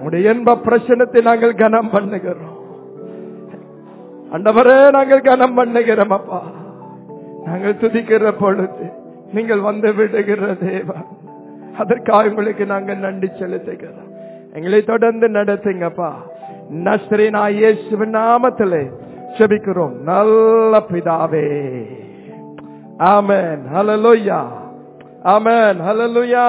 உடைய இன்ப பிரச்சனத்தை நாங்கள் கனம் பண்ணுகிறோம் அண்டவரே நாங்கள் கனம் பண்ணுகிறோம் அப்பா நாங்கள் துதிக்கிற பொழுது நீங்கள் வந்து விடுகிற தேவா அதற்காக உங்களுக்கு நாங்கள் நன்றி செலுத்துகிறோம் எங்களை தொடர்ந்து நடத்துங்கப்பா நஸ்ரீனா இயேசுவின் நாமத்திலே செபிக்கிறோம் நல்ல பிதாவே ஆமென் ஹalleluya ஆமென் ஹalleluya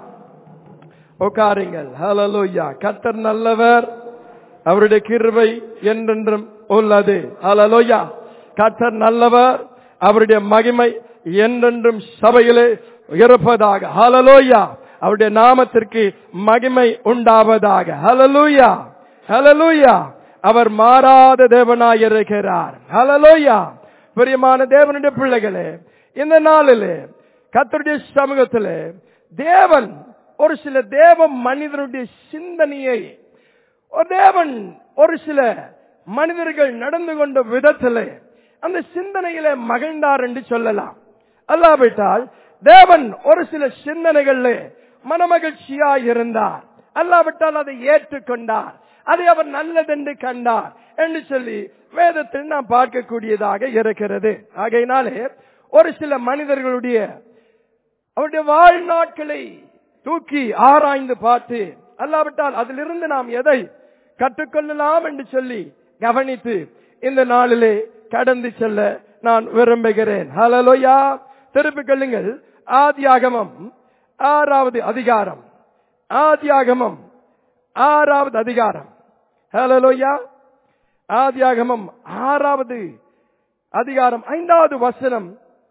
உட்காருங்கள் ஹalleluya கர்த்தர் நல்லவர் அவருடைய கிருபை என்றென்றும் உள்ளது ஹalleluya கர்த்தர் நல்லவர் அவருடைய மகிமை என்றென்றும் சபையிலே இருப்பதாக ஹalleluya அவருடைய நாமத்திற்கு மகிமை உண்டாவதாக ஹalleluya ஹalleluya அவர் மாறாத தேவனாய் இருக்கிறார் ஹalleluya பிரியமான தேவனுடைய பிள்ளைகளே இந்த நாளிலே கர்த்தருடைய சமூகத்திலே தேவன் ஒரு சில தேவ மனிதனுடைய சிந்தனையை ஒரு தேவன் ஒரு சில மனிதர்கள் நடந்து கொண்ட விதத்திலே அந்த சிந்தனையிலே மகிழ்ந்தார் என்று சொல்லலாம் அல்லாவிட்டால் தேவன் ஒரு சில சிந்தனைகளிலே மனமகிழ்ச்சியாய் இருந்தார் அல்லாவிட்டால் அதை ஏற்றுக்கொண்டார் அதை அவர் நல்லதென்று கண்டார் என்று சொல்லி வேதத்தில் நாம் பார்க்கக்கூடியதாக இருக்கிறது ஆகையினாலே ஒரு சில மனிதர்களுடைய அவருடைய வாழ்நாட்களை தூக்கி ஆராய்ந்து பார்த்து அல்லாவிட்டால் அதிலிருந்து நாம் எதை கற்றுக்கொள்ளலாம் என்று சொல்லி கவனித்து இந்த நாளிலே கடந்து செல்ல நான் விரும்புகிறேன் ஹலலோயா திருப்பிக் கொள்ளுங்கள் ஆதியாகமம் ஆறாவது அதிகாரம் ஆதியாகமம் ஆறாவது அதிகாரம் ஹலலோயா ஆதியாகமம் ஆறாவது அதிகாரம் ஐந்தாவது வசனம்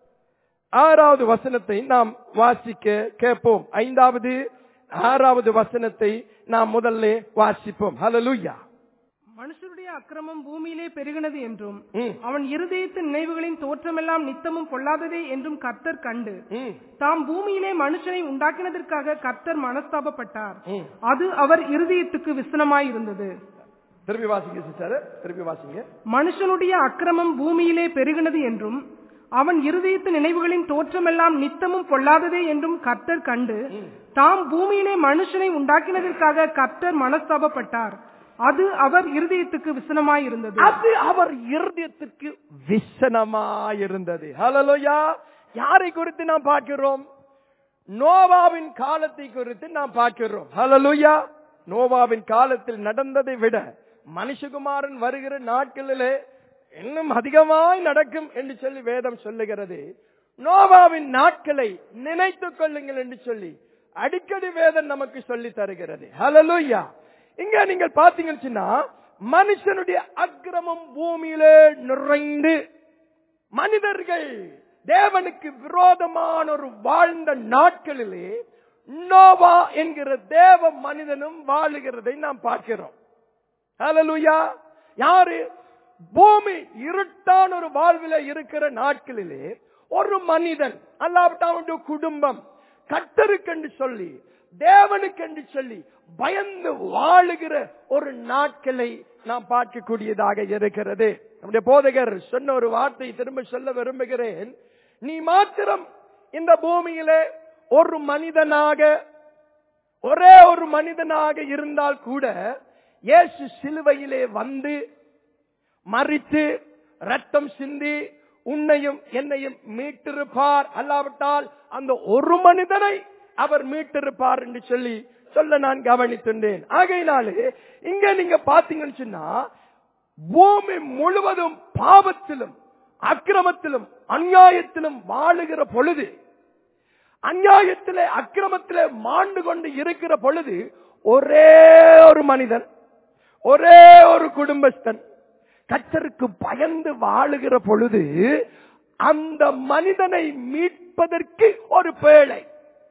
ஆறாவது வசனத்தை நாம் வாசிக்க கேட்போம் ஐந்தாவது ஆறாவது வசனத்தை நாம் முதல்ல வாசிப்போம் ஹலலூயா மனுஷருடைய அக்கிரமம் பூமியிலே பெருகினது என்றும் ம். அவன் இருதயத்தின் நினைவுகளின் தோற்றமெல்லாம் நித்தமும் பொல்லாததே என்றும் கர்த்தர் கண்டு ம், தாம் பூமியிலே மனுஷனை உண்டாக்கினதற்காக கர்த்தர் மனஸ்தாபப்பட்டார் ம். அது அவர் இருதயத்துக்கு விசனமாய் இருந்தது திருப்பி வாசிங்க சிஸ்டர் திருப்பி வாசிங்க மனுஷனுடைய அக்கிரமம் பூமியிலே பெருகினது என்றும் அவன் இருதயத்து நினைவுகளின் தோற்றமெல்லாம் நித்தமும் பொல்லாததே என்றும் கர்த்தர் கண்டு தாம் பூமியிலே மனுஷனை உண்டாக்கினதற்காக கர்த்தர் மனஸ்தாபப்பட்டார் அது அவர் இருதயத்துக்கு விசனமாய் இருந்தது அது அவர் இருதயத்துக்கு விசனமாயிருந்தது ஹலலோயா யாரை குறித்து நாம் பார்க்கிறோம் நோவாவின் காலத்தை குறித்து நாம் பார்க்கிறோம் ஹலலோயா நோவாவின் காலத்தில் நடந்ததை விட மனுஷகுமாரன் வருகிற நாட்களிலே இன்னும் அதிகமாய் நடக்கும் என்று சொல்லி வேதம் சொல்லுகிறது நோவாவின் நாட்களை நினைத்துக் கொள்ளுங்கள் என்று சொல்லி அடிக்கடி வேதம் நமக்கு சொல்லி தருகிறது ஹலலூயா இங்க நீங்கள் பாத்தீங்கன்னு சொன்னா மனுஷனுடைய அக்கிரமம் பூமியிலே நிறைந்து மனிதர்கள் தேவனுக்கு விரோதமான ஒரு வாழ்ந்த நாட்களிலே நோவா என்கிற தேவ மனிதனும் வாழுகிறதை நாம் பார்க்கிறோம் ஹalleluya யாரு பூமி இருட்டான ஒரு வாழ்வில இருக்கிற நாட்களிலே ஒரு மனிதன் அல்லாவிட்டா அவனுடைய குடும்பம் கத்தருக்கென்று சொல்லி தேவனுக்கென்று சொல்லி பயந்து வாழுகிற ஒரு நாட்களை நாம் பார்க்கக்கூடியதாக இருக்கிறது நம்முடைய போதகர் சொன்ன ஒரு வார்த்தை திரும்ப சொல்ல விரும்புகிறேன் நீ மாத்திரம் இந்த பூமியிலே ஒரு மனிதனாக ஒரே ஒரு மனிதனாக இருந்தால் கூட இயேசு சிலுவையிலே வந்து மறித்து ரத்தம் சிந்தி உன்னையும் என்னையும் மீட்டிருப்பார் அல்லாவிட்டால் அந்த ஒரு மனிதனை அவர் மீட்டிருப்பார் என்று சொல்லி சொல்ல நான் கவனித்துண்டேன் ஆகையினாலே இங்க நீங்க பாத்தீங்கன்னு சொன்னா பூமி முழுவதும் பாவத்திலும் அக்கிரமத்திலும் அநியாயத்திலும் வாழுகிற பொழுது அநியாயத்திலே அக்கிரமத்திலே மாண்டு கொண்டு இருக்கிற பொழுது ஒரே ஒரு மனிதன் ஒரே ஒரு குடும்பஸ்தன் கச்சருக்கு பயந்து வாழுகிற பொழுது அந்த மனிதனை மீட்பதற்கு ஒரு பேழை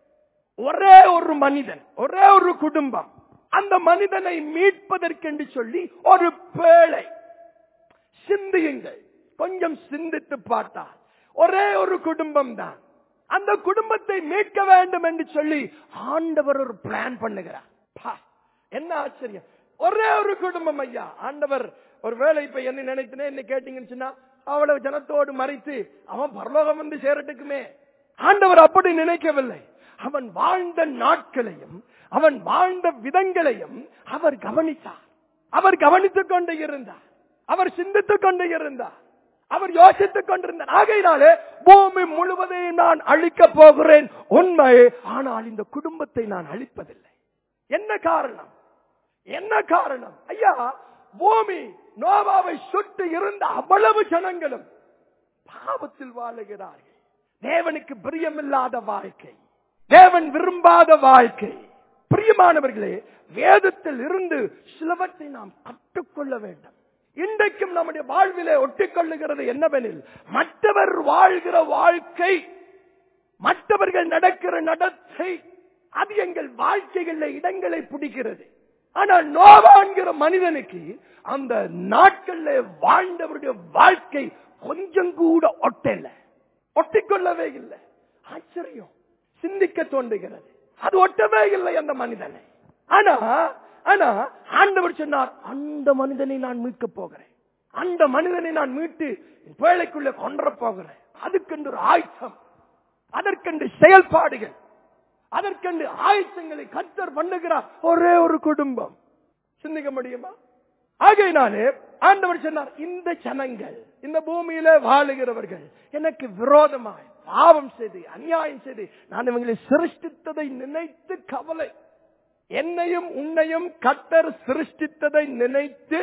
ஒரே ஒரு மனிதன் ஒரே ஒரு குடும்பம் அந்த மனிதனை மீட்பதற்கென்று சொல்லி ஒரு பேழை சிந்தியுங்கள் கொஞ்சம் சிந்தித்து பார்த்தால் ஒரே ஒரு குடும்பம் தான் அந்த குடும்பத்தை மீட்க வேண்டும் என்று சொல்லி ஆண்டவர் ஒரு பிளான் பண்ணுகிறார் பா, என்ன ஆச்சரியம் ஒரே ஒரு குடும்பம் ஐயா ஆண்டவர் ஒரு வேலை இப்ப என்ன நினைத்தனே என்ன கேட்டீங்கன்னு சொன்னா அவ்வளவு ஜனத்தோடு மறைத்து அவன் பரலோகம் வந்து சேரட்டுக்குமே ஆண்டவர் அப்படி நினைக்கவில்லை அவன் வாழ்ந்த நாட்களையும் அவன் வாழ்ந்த விதங்களையும் அவர் கவனித்தார் அவர் கவனித்துக் கொண்டு இருந்தார் அவர் சிந்தித்துக் கொண்டு இருந்தார் அவர் யோசித்துக் கொண்டிருந்தார் ஆகையினாலே பூமி முழுவதையும் நான் அழிக்கப் போகிறேன் உண்மை ஆனால் இந்த குடும்பத்தை நான் அழிப்பதில்லை என்ன காரணம் என்ன காரணம் ஐயா பூமி நோவாவை சுட்டு இருந்த அவ்வளவு ஜனங்களும் பாவத்தில் வாழுகிறார்கள் தேவனுக்கு பிரியமில்லாத வாழ்க்கை தேவன் விரும்பாத வாழ்க்கை பிரியமானவர்களே வேதத்தில் இருந்து சிலவற்றை நாம் கற்றுக்கொள்ள வேண்டும் இன்றைக்கும் நம்முடைய வாழ்விலே ஒட்டிக்கொள்ளுகிறது என்னவெனில் மற்றவர் வாழ்கிற வாழ்க்கை மற்றவர்கள் நடக்கிற நடத்தை அது எங்கள் வாழ்க்கைகளில் இடங்களை பிடிக்கிறது ஆனால் நோவா என்கிற மனிதனுக்கு அந்த நாட்கள்ல வாழ்ந்தவருடைய வாழ்க்கை கொஞ்சம் கூட ஒட்டல ஒட்டிக்கொள்ளவே இல்லை ஆச்சரியம் சிந்திக்க தோன்றுகிறது அது ஒட்டவே இல்லை அந்த மனிதனை ஆனா ஆனா ஆண்டவர் சொன்னார் அந்த மனிதனை நான் மீட்க போகிறேன் அந்த மனிதனை நான் மீட்டு என் பேழைக்குள்ள கொன்ற போகிறேன் அதுக்கென்று ஒரு ஆயுத்தம் அதற்கென்று செயல்பாடுகள் அதற்கென்று ஆயுத்தங்களை கத்தர் பண்ணுகிறார் ஒரே ஒரு குடும்பம் சிந்திக்க முடியுமா ஆகையினாலே ஆண்டவர் சொன்னார் இந்த ஜனங்கள் இந்த பூமியில வாழுகிறவர்கள் எனக்கு விரோதமாய் பாவம் செய்து அநியாயம் செய்து நான் இவங்களை சிருஷ்டித்ததை நினைத்து கவலை என்னையும் உன்னையும் கத்தர் சிருஷ்டித்ததை நினைத்து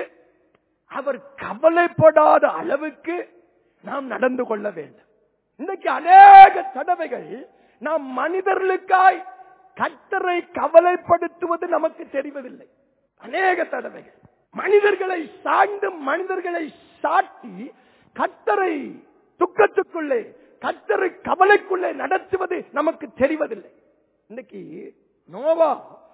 அவர் கவலைப்படாத அளவுக்கு நாம் நடந்து கொள்ள வேண்டும் இன்னைக்கு அநேக தடவைகள் நாம் மனிதர்களுக்காய் கத்தரை கவலைப்படுத்துவது நமக்கு தெரிவதில்லை அநேக தடவைகள் மனிதர்களை சார்ந்து மனிதர்களை சாட்டி கத்தரை துக்கத்துக்குள்ளே கத்தரை கவலைக்குள்ளே நடத்துவது நமக்கு தெரிவதில்லை இன்னைக்கு நோவா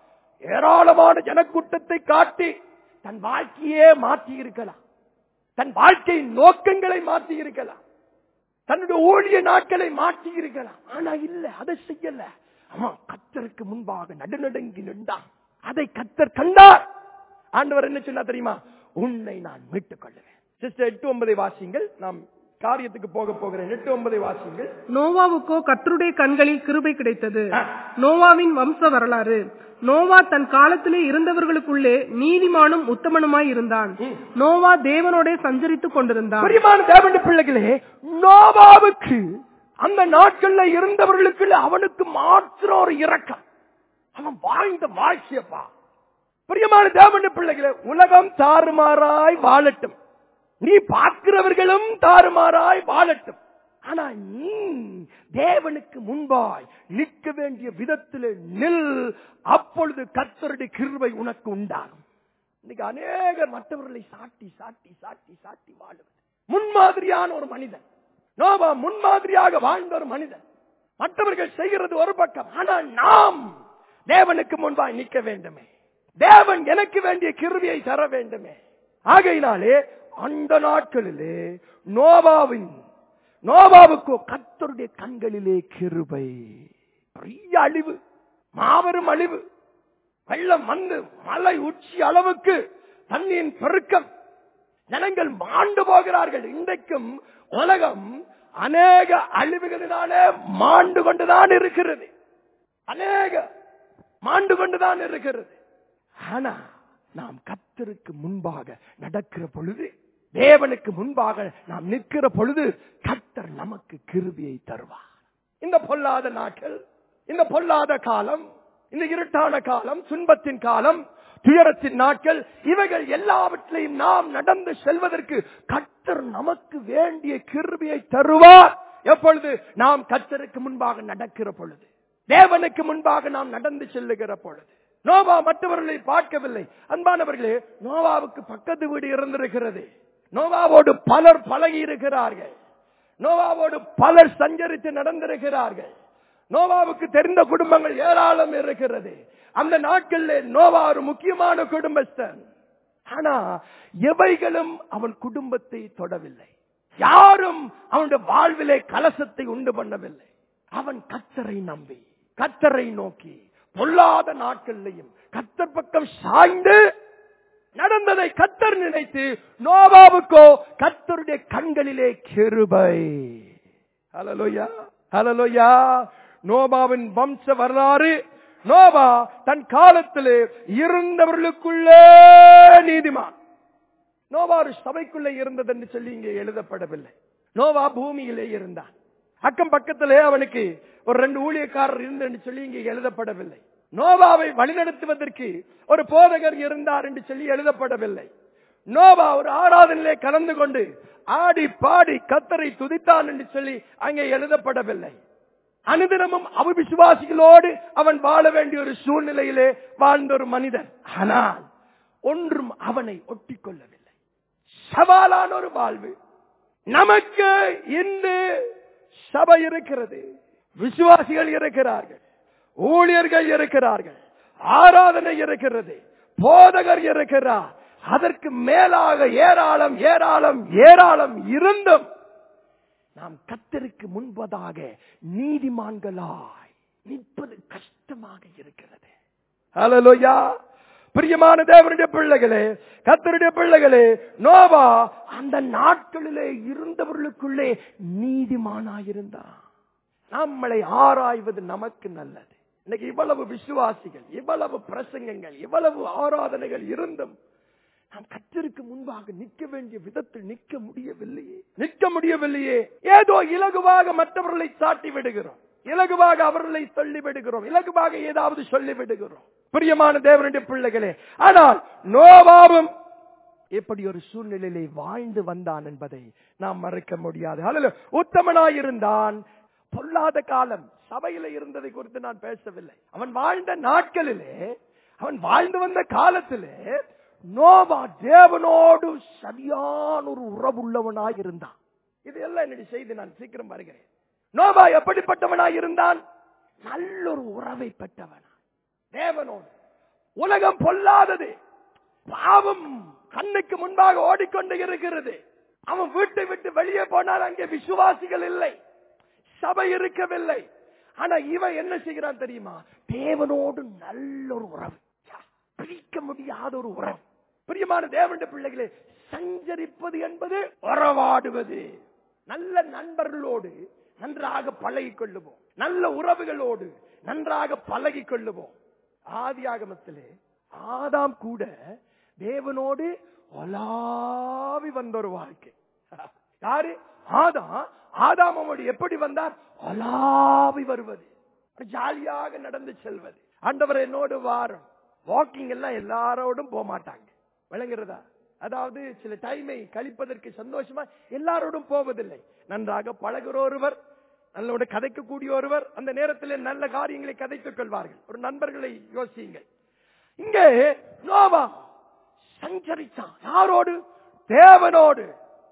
ஏராளமான ஜனக்கூட்டத்தை காட்டி தன் வாழ்க்கையே மாற்றி இருக்கலாம் தன் வாழ்க்கை நோக்கங்களை மாற்றி இருக்கலாம் தன்னுடைய ஊழிய நாட்களை மாற்றி இருக்கலாம் ஆனா இல்ல அதை செய்யல அவன் கத்தருக்கு முன்பாக நடுநடுங்கி நின்றான் அதை கத்தர் கண்டார் ஆண்டவர் என்ன சொன்னா தெரியுமா உன்னை நான் மீட்டுக் கொள்ளுவேன் சிஸ்டர் எட்டு ஒன்பதை வாசிங்கள் நாம் காரியத்துக்கு போக போகிறேன் எட்டு ஒன்பதை வாசிங்கள் நோவாவுக்கோ கர்த்தருடைய கண்களில் கிருபை கிடைத்தது நோவாவின் வம்ச வரலாறு நோவா தன் காலத்திலே இருந்தவர்களுக்குள்ளே நீதிமானும் உத்தமனுமாய் இருந்தான் நோவா தேவனோட சஞ்சரித்துக் கொண்டிருந்தான் பிரியமான தேவனுடைய பிள்ளைகளே நோவாவுக்கு அந்த நாட்கள்ல இருந்தவர்களுக்கு அவனுக்கு மாத்திரம் ஒரு இரக்கம் அவன் வாழ்ந்த வாழ்க்கையப்பா பிரியமான தேவனுடைய பிள்ளைகளே உலகம் தாறுமாறாய் வாழட்டும் நீ பார்க்கிறவர்களும் தாறுமாறாய் வாழட்டும் ஆனா நீ தேவனுக்கு முன்பாய் நிற்க வேண்டிய விதத்தில் நில் அப்பொழுது கத்தருடைய கிருபை உனக்கு உண்டாகும் இன்னைக்கு அநேகர் மற்றவர்களை சாட்டி சாட்டி சாட்டி சாட்டி வாழுவது முன்மாதிரியான ஒரு மனிதன் நோபா முன்மாதிரியாக வாழ்ந்த ஒரு மனிதன் மற்றவர்கள் செய்கிறது ஒரு பக்கம் ஆனால் நாம் தேவனுக்கு முன்பாய் நிற்க வேண்டுமே தேவன் எனக்கு வேண்டிய கிருவியை தர வேண்டுமே ஆகையினாலே அந்த நாட்களிலே நோபாவின் நோபாவுக்கோ கத்தருடைய கண்களிலே கிருபை பெரிய அழிவு மாபெரும் அழிவு வெள்ளம் வந்து மலை உச்சி அளவுக்கு தண்ணியின் பெருக்கம் ஜனங்கள் மாண்டு போகிறார்கள் இன்றைக்கும் உலகம் அநேக அழிவுகளினாலே மாண்டு கொண்டுதான் இருக்கிறது அநேக மாண்டு கொண்டுதான் இருக்கிறது ஆனா நாம் கத்தருக்கு முன்பாக நடக்கிற பொழுது தேவனுக்கு முன்பாக நாம் நிற்கிற பொழுது கத்தர் நமக்கு கிருபியை தருவார் இந்த பொல்லாத நாட்கள் இந்த பொல்லாத காலம் இந்த இருட்டான காலம் துன்பத்தின் காலம் துயரத்தின் நாட்கள் இவைகள் எல்லாவற்றையும் நாம் நடந்து செல்வதற்கு கத்தர் நமக்கு வேண்டிய கிருபியை தருவார் எப்பொழுது நாம் கத்தருக்கு முன்பாக நடக்கிற பொழுது தேவனுக்கு முன்பாக நாம் நடந்து செல்லுகிற பொழுது நோவா மற்றவர்களை பார்க்கவில்லை அன்பானவர்களே நோவாவுக்கு பக்கத்து வீடு இருந்திருக்கிறது நோவாவோடு பலர் பழகி இருக்கிறார்கள் நோவாவோடு பலர் சஞ்சரித்து நடந்திருக்கிறார்கள் நோவாவுக்கு தெரிந்த குடும்பங்கள் ஏராளம் இருக்கிறது அந்த நாட்களில் நோவா ஒரு முக்கியமான குடும்பஸ்தன் ஆனா எவைகளும் அவன் குடும்பத்தை தொடவில்லை யாரும் அவனுடைய வாழ்விலே கலசத்தை உண்டு பண்ணவில்லை அவன் கத்தரை நம்பி கத்தரை நோக்கி பொல்லாத நாட்கள்லையும் கத்தர் பக்கம் சாய்ந்து நடந்ததை கத்தர் நினைத்து நோவாவுக்கோ கத்தருடைய கண்களிலே கிருபை ஹலலோயா ஹலலோயா நோபாவின் வம்ச வரலாறு நோபா தன் காலத்திலே இருந்தவர்களுக்குள்ளே நீதிமான் நோவா ஒரு சபைக்குள்ளே இருந்தது என்று சொல்லி இங்கே எழுதப்படவில்லை நோவா பூமியிலே இருந்தான் அக்கம் பக்கத்திலே அவனுக்கு ஒரு ரெண்டு ஊழியக்காரர் இருந்து என்று சொல்லி இங்கே எழுதப்படவில்லை நோவாவை வழிநடத்துவதற்கு ஒரு போதகர் இருந்தார் என்று சொல்லி எழுதப்படவில்லை நோவா ஒரு ஆராதனையிலே கலந்து கொண்டு ஆடி பாடி கத்தரை துதித்தான் என்று சொல்லி அங்கே எழுதப்படவில்லை அனுதினமும் அவிசுவாசிகளோடு அவன் வாழ வேண்டிய ஒரு சூழ்நிலையிலே வாழ்ந்த ஒரு மனிதன் ஆனால் ஒன்றும் அவனை ஒட்டிக் கொள்ளவில்லை சவாலான ஒரு வாழ்வு நமக்கு இன்று சபை இருக்கிறது விசுவாசிகள் இருக்கிறார்கள் ஊழியர்கள் இருக்கிறார்கள் ஆராதனை இருக்கிறது போதகர் இருக்கிறார் அதற்கு மேலாக ஏராளம் ஏராளம் ஏராளம் இருந்தும் நாம் கத்தருக்கு முன்பதாக நீதிமான்களாய் நிற்பது கஷ்டமாக இருக்கிறது ஹalleluya பிரியமான தேவனுடைய பிள்ளைகளே கத்தருடைய பிள்ளைகளே நோவா அந்த நாட்களிலே இருந்தவர்களுக்குள்ளே நீதிமானாயிருந்தான் நம்மளை ஆராய்வது நமக்கு நல்லது இன்னைக்கு இவ்வளவு விசுவாசிகள் இவ்வளவு பிரசங்கங்கள் இவ்வளவு ஆராதனைகள் இருந்தும் நாம் கத்தருக்கு முன்பாக நிற்க வேண்டிய விதத்தில் நிற்க முடியவில்லையே நிற்க முடியவில்லையே ஏதோ இலகுவாக மற்றவர்களை சாட்டி விடுகிறோம் இலகுவாக அவர்களை சொல்லி விடுகிறோம் இலகுவாக ஏதாவது சொல்லி விடுகிறோம் பிரியமான தேவனுடைய பிள்ளைகளே ஆனால் நோவாவும் எப்படி ஒரு சூழ்நிலையிலே வாழ்ந்து வந்தான் என்பதை நாம் மறக்க முடியாது அல்ல உத்தமனாயிருந்தான் பொல்லாத காலம் சபையில இருந்ததை குறித்து நான் பேசவில்லை அவன் வாழ்ந்த நாட்களிலே அவன் வாழ்ந்து வந்த காலத்திலே நோவா தேவனோடு சரியான ஒரு உறவுள்ளவனாய் இருந்தான் இது எல்லாம் என்னுடைய செய்தி நான் சீக்கிரம் வருகிறேன் நோவா எப்படிப்பட்டவனாய் இருந்தான் நல்ல ஒரு உறவை பெற்றவனா தேவனோடு உலகம் பொல்லாதது பாவம் கண்ணுக்கு முன்பாக ஓடிக்கொண்டு இருக்கிறது அவன் வீட்டை விட்டு வெளியே போனால் அங்கே விசுவாசிகள் இல்லை சபை இருக்கவில்லை ஆனா இவன் என்ன செய்கிறான் தெரியுமா தேவனோடு நல்ல ஒரு உறவு பிரிக்க முடியாத ஒரு உறவு பிரியமான தேவனுடைய பிள்ளைகளே சஞ்சரிப்பது என்பது உறவாடுவது நல்ல நண்பர்களோடு நன்றாக பழகிக் கொள்ளுவோம் நல்ல உறவுகளோடு நன்றாக பழகிக் கொள்ளுவோம் ஆதியாகமத்திலே ஆதாம் கூட தேவனோடு ஒலாவி வந்த ஒரு வாழ்க்கை யாரு ஆதாம் ஆதாமோடு எப்படி வந்தார் ஒலாவி வருவது ஜாலியாக நடந்து செல்வது ஆண்டவர் என்னோடு வாரம் வாக்கிங் எல்லாம் எல்லாரோடும் போக மாட்டாங்க விளங்குறதா அதாவது சில டைமை கழிப்பதற்கு சந்தோஷமா எல்லாரோடும் போவதில்லை நன்றாக பழகுற ஒருவர் நல்லோட கதைக்கக்கூடிய ஒருவர் அந்த நேரத்தில் நல்ல காரியங்களை கதைத்துக் கொள்வார்கள் ஒரு நண்பர்களை யோசியுங்கள் இங்கே நோவா சஞ்சரித்தான் யாரோடு தேவனோடு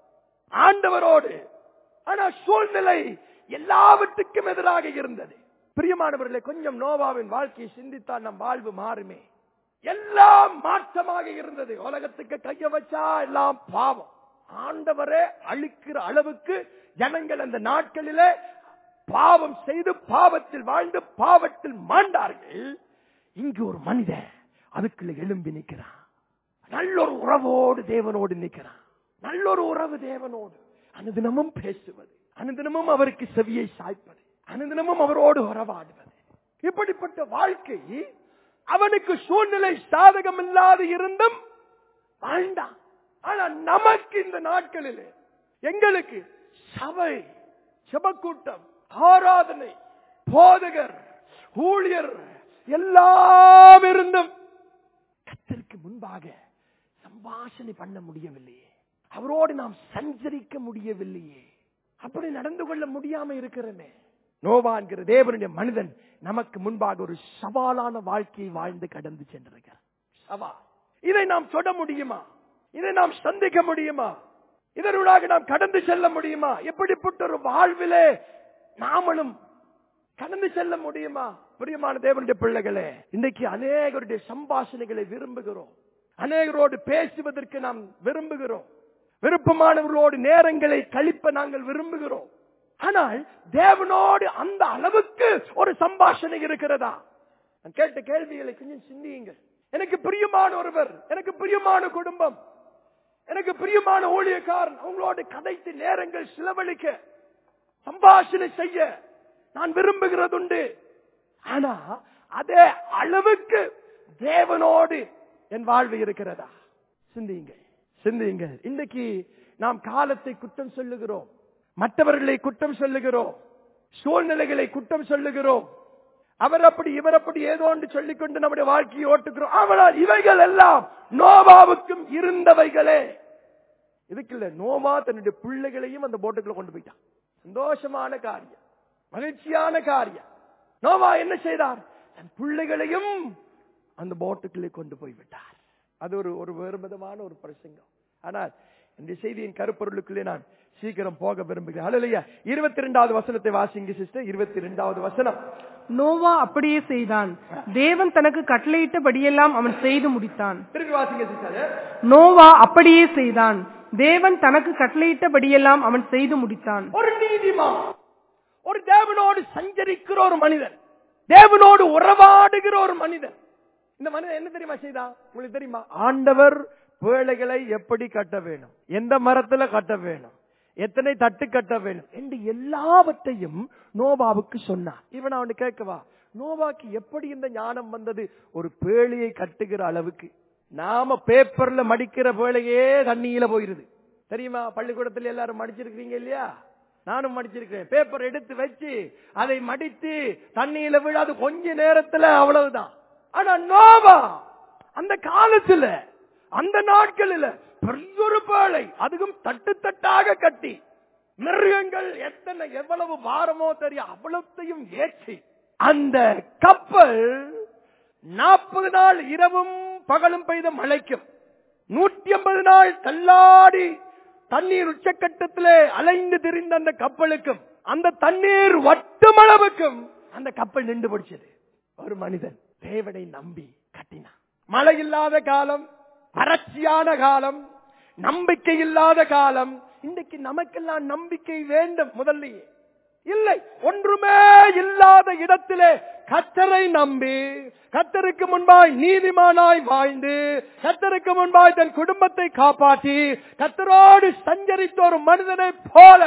ஆண்டவரோடு ஆனா சூழ்நிலை எல்லாவற்றுக்கும் எதிராக இருந்தது பிரியமானவர்களே கொஞ்சம் நோவாவின் வாழ்க்கையை சிந்தித்தால் நம் வாழ்வு மாறுமே எல்லாம் மாற்றமாக இருந்தது உலகத்துக்கு கைய வச்சா எல்லாம் பாவம் ஆண்டவரே அழிக்கிற அளவுக்கு ஜனங்கள் அந்த நாட்களிலே பாவம் செய்து பாவத்தில் வாழ்ந்து பாவத்தில் மாண்டார்கள் இங்கு ஒரு மனிதன் அதுக்குள்ள எழும்பி நிற்கிறான் நல்ல ஒரு உறவோடு தேவனோடு நிற்கிறான் நல்ல ஒரு உறவு தேவனோடு அனுதினமும் பேசுவது அனுதினமும் அவருக்கு செவியை சாய்ப்பது அனுதினமும் அவரோடு உறவாடுவது இப்படிப்பட்ட வாழ்க்கை அவனுக்கு சூழ்நிலை சாதகம் இல்லாது இருந்தும் வாழ்ந்தான் ஆனா நமக்கு இந்த நாட்களில் எங்களுக்கு சபை செபக்கூட்டம் ஆராதனை போதகர் ஊழியர் எல்லாம் இருந்தும் கத்தருக்கு முன்பாக சம்பாஷணை பண்ண முடியவில்லையே அவரோடு நாம் சஞ்சரிக்க முடியவில்லையே அப்படி நடந்து கொள்ள முடியாம இருக்கிறமே நோவா என்கிற தேவனுடைய மனிதன் நமக்கு முன்பாக ஒரு சவாலான வாழ்க்கையை வாழ்ந்து கடந்து சென்றிருக்கிறார் சவால் இதை நாம் தொட முடியுமா இதை நாம் சந்திக்க முடியுமா இதனூடாக நாம் கடந்து செல்ல முடியுமா எப்படிப்பட்ட ஒரு வாழ்விலே நாமளும் கடந்து செல்ல முடியுமா பிரியமான தேவனுடைய பிள்ளைகளே இன்றைக்கு அநேகருடைய சம்பாஷணைகளை விரும்புகிறோம் அநேகரோடு பேசுவதற்கு நாம் விரும்புகிறோம் விருப்பமானவர்களோடு நேரங்களை கழிப்ப நாங்கள் விரும்புகிறோம் ஆனால் தேவனோடு அந்த அளவுக்கு ஒரு சம்பாஷணை இருக்கிறதா நான் கேட்ட கேள்விகளை கொஞ்சம் சிந்தியுங்கள் எனக்கு பிரியமான ஒருவர் எனக்கு பிரியமான குடும்பம் எனக்கு பிரியமான ஊழியக்காரன் அவங்களோடு கதைத்து நேரங்கள் செலவழிக்க சம்பாஷணை செய்ய நான் விரும்புகிறதுண்டு ஆனா அதே அளவுக்கு தேவனோடு என் வாழ்வு இருக்கிறதா சிந்தியுங்கள் சிந்தியுங்கள் இன்றைக்கு நாம் காலத்தை குற்றம் சொல்லுகிறோம் மற்றவர்களை குற்றம் சொல்லுகிறோம் சூழ்நிலைகளை குற்றம் சொல்லுகிறோம் அவர் அப்படி இவர் அப்படி ஏதோ ஒன்று சொல்லிக்கொண்டு நம்முடைய வாழ்க்கையை ஓட்டுகிறோம் ஆனால் இவைகள் எல்லாம் நோவாவுக்கும் இருந்தவைகளே இதுக்கு இல்ல நோவா தன்னுடைய பிள்ளைகளையும் அந்த போட்டுக்குள்ள கொண்டு போயிட்டான் சந்தோஷமான காரியம் மகிழ்ச்சியான காரியம் நோவா என்ன செய்தார் தன் பிள்ளைகளையும் அந்த போட்டுக்குள்ளே கொண்டு போய் விட்டார் அது ஒரு ஒரு வேறு விதமான ஒரு பிரசங்கம் ஆனால் இந்த செய்தியின் கருப்பொருளுக்குள்ளே நான் சீக்கிரம் போக விரும்புகிறேன் அல்லையா இருபத்தி ரெண்டாவது வசனத்தை வாசிங்க சிஸ்டர் இருபத்தி ரெண்டாவது வசனம் நோவா அப்படியே செய்தான் தேவன் தனக்கு கட்டளையிட்டபடியெல்லாம் அவன் செய்து முடித்தான் திருப்பி வாசிங்க சிஸ்டர் நோவா அப்படியே செய்தான் தேவன் தனக்கு கட்டளையிட்டபடியெல்லாம் அவன் செய்து முடித்தான் ஒரு நீதிமான் ஒரு தேவனோடு சஞ்சரிக்கிற ஒரு மனிதன் தேவனோடு உறவாடுகிற ஒரு மனிதன் இந்த மனிதன் என்ன தெரியுமா செய்தான் உங்களுக்கு தெரியுமா ஆண்டவர் பேழைகளை எப்படி கட்ட வேணும் எந்த மரத்துல கட்ட வேணும் எத்தனை தட்டு கட்ட வேணும் என்று எல்லாவற்றையும் நோபாவுக்கு சொன்னான் இவன் அவனு கேட்கவா நோவாக்கு எப்படி இந்த ஞானம் வந்தது ஒரு பேழையை கட்டுகிற அளவுக்கு நாம பேப்பர்ல மடிக்கிற பேழையே தண்ணியில போயிருது தெரியுமா பள்ளிக்கூடத்துல எல்லாரும் மடிச்சிருக்கிறீங்க இல்லையா நானும் மடிச்சிருக்கிறேன் பேப்பர் எடுத்து வச்சு அதை மடித்து தண்ணியில விழாது கொஞ்ச நேரத்துல அவ்வளவுதான் ஆனா நோவா அந்த காலத்துல அந்த நாட்களில் பெரிய ஒரு பேழை அதுவும் தட்டு தட்டாக கட்டி மிருகங்கள் எத்தனை எவ்வளவு பாரமோ தெரியும் அவ்வளத்தையும் ஏற்றி அந்த கப்பல் நாற்பது நாள் இரவும் பகலும் பெய்த மழைக்கும் நூற்றி ஐம்பது நாள் தள்ளாடி தண்ணீர் உச்சக்கட்டத்திலே அலைந்து திரிந்த அந்த கப்பலுக்கும் அந்த தண்ணீர் வட்டும் அளவுக்கும் அந்த கப்பல் நின்று பிடிச்சது ஒரு மனிதன் தேவனை நம்பி கட்டினான் மழை இல்லாத காலம் வறட்சியான காலம் நம்பிக்கை இல்லாத காலம் இன்றைக்கு நமக்கெல்லாம் நம்பிக்கை வேண்டும் முதல்லயே இல்லை ஒன்றுமே இல்லாத இடத்திலே கத்தரை நம்பி கத்தருக்கு முன்பாய் நீதிமானாய் வாழ்ந்து கத்தருக்கு முன்பாய் தன் குடும்பத்தை காப்பாற்றி கத்தரோடு சஞ்சரித்த ஒரு மனிதனை போல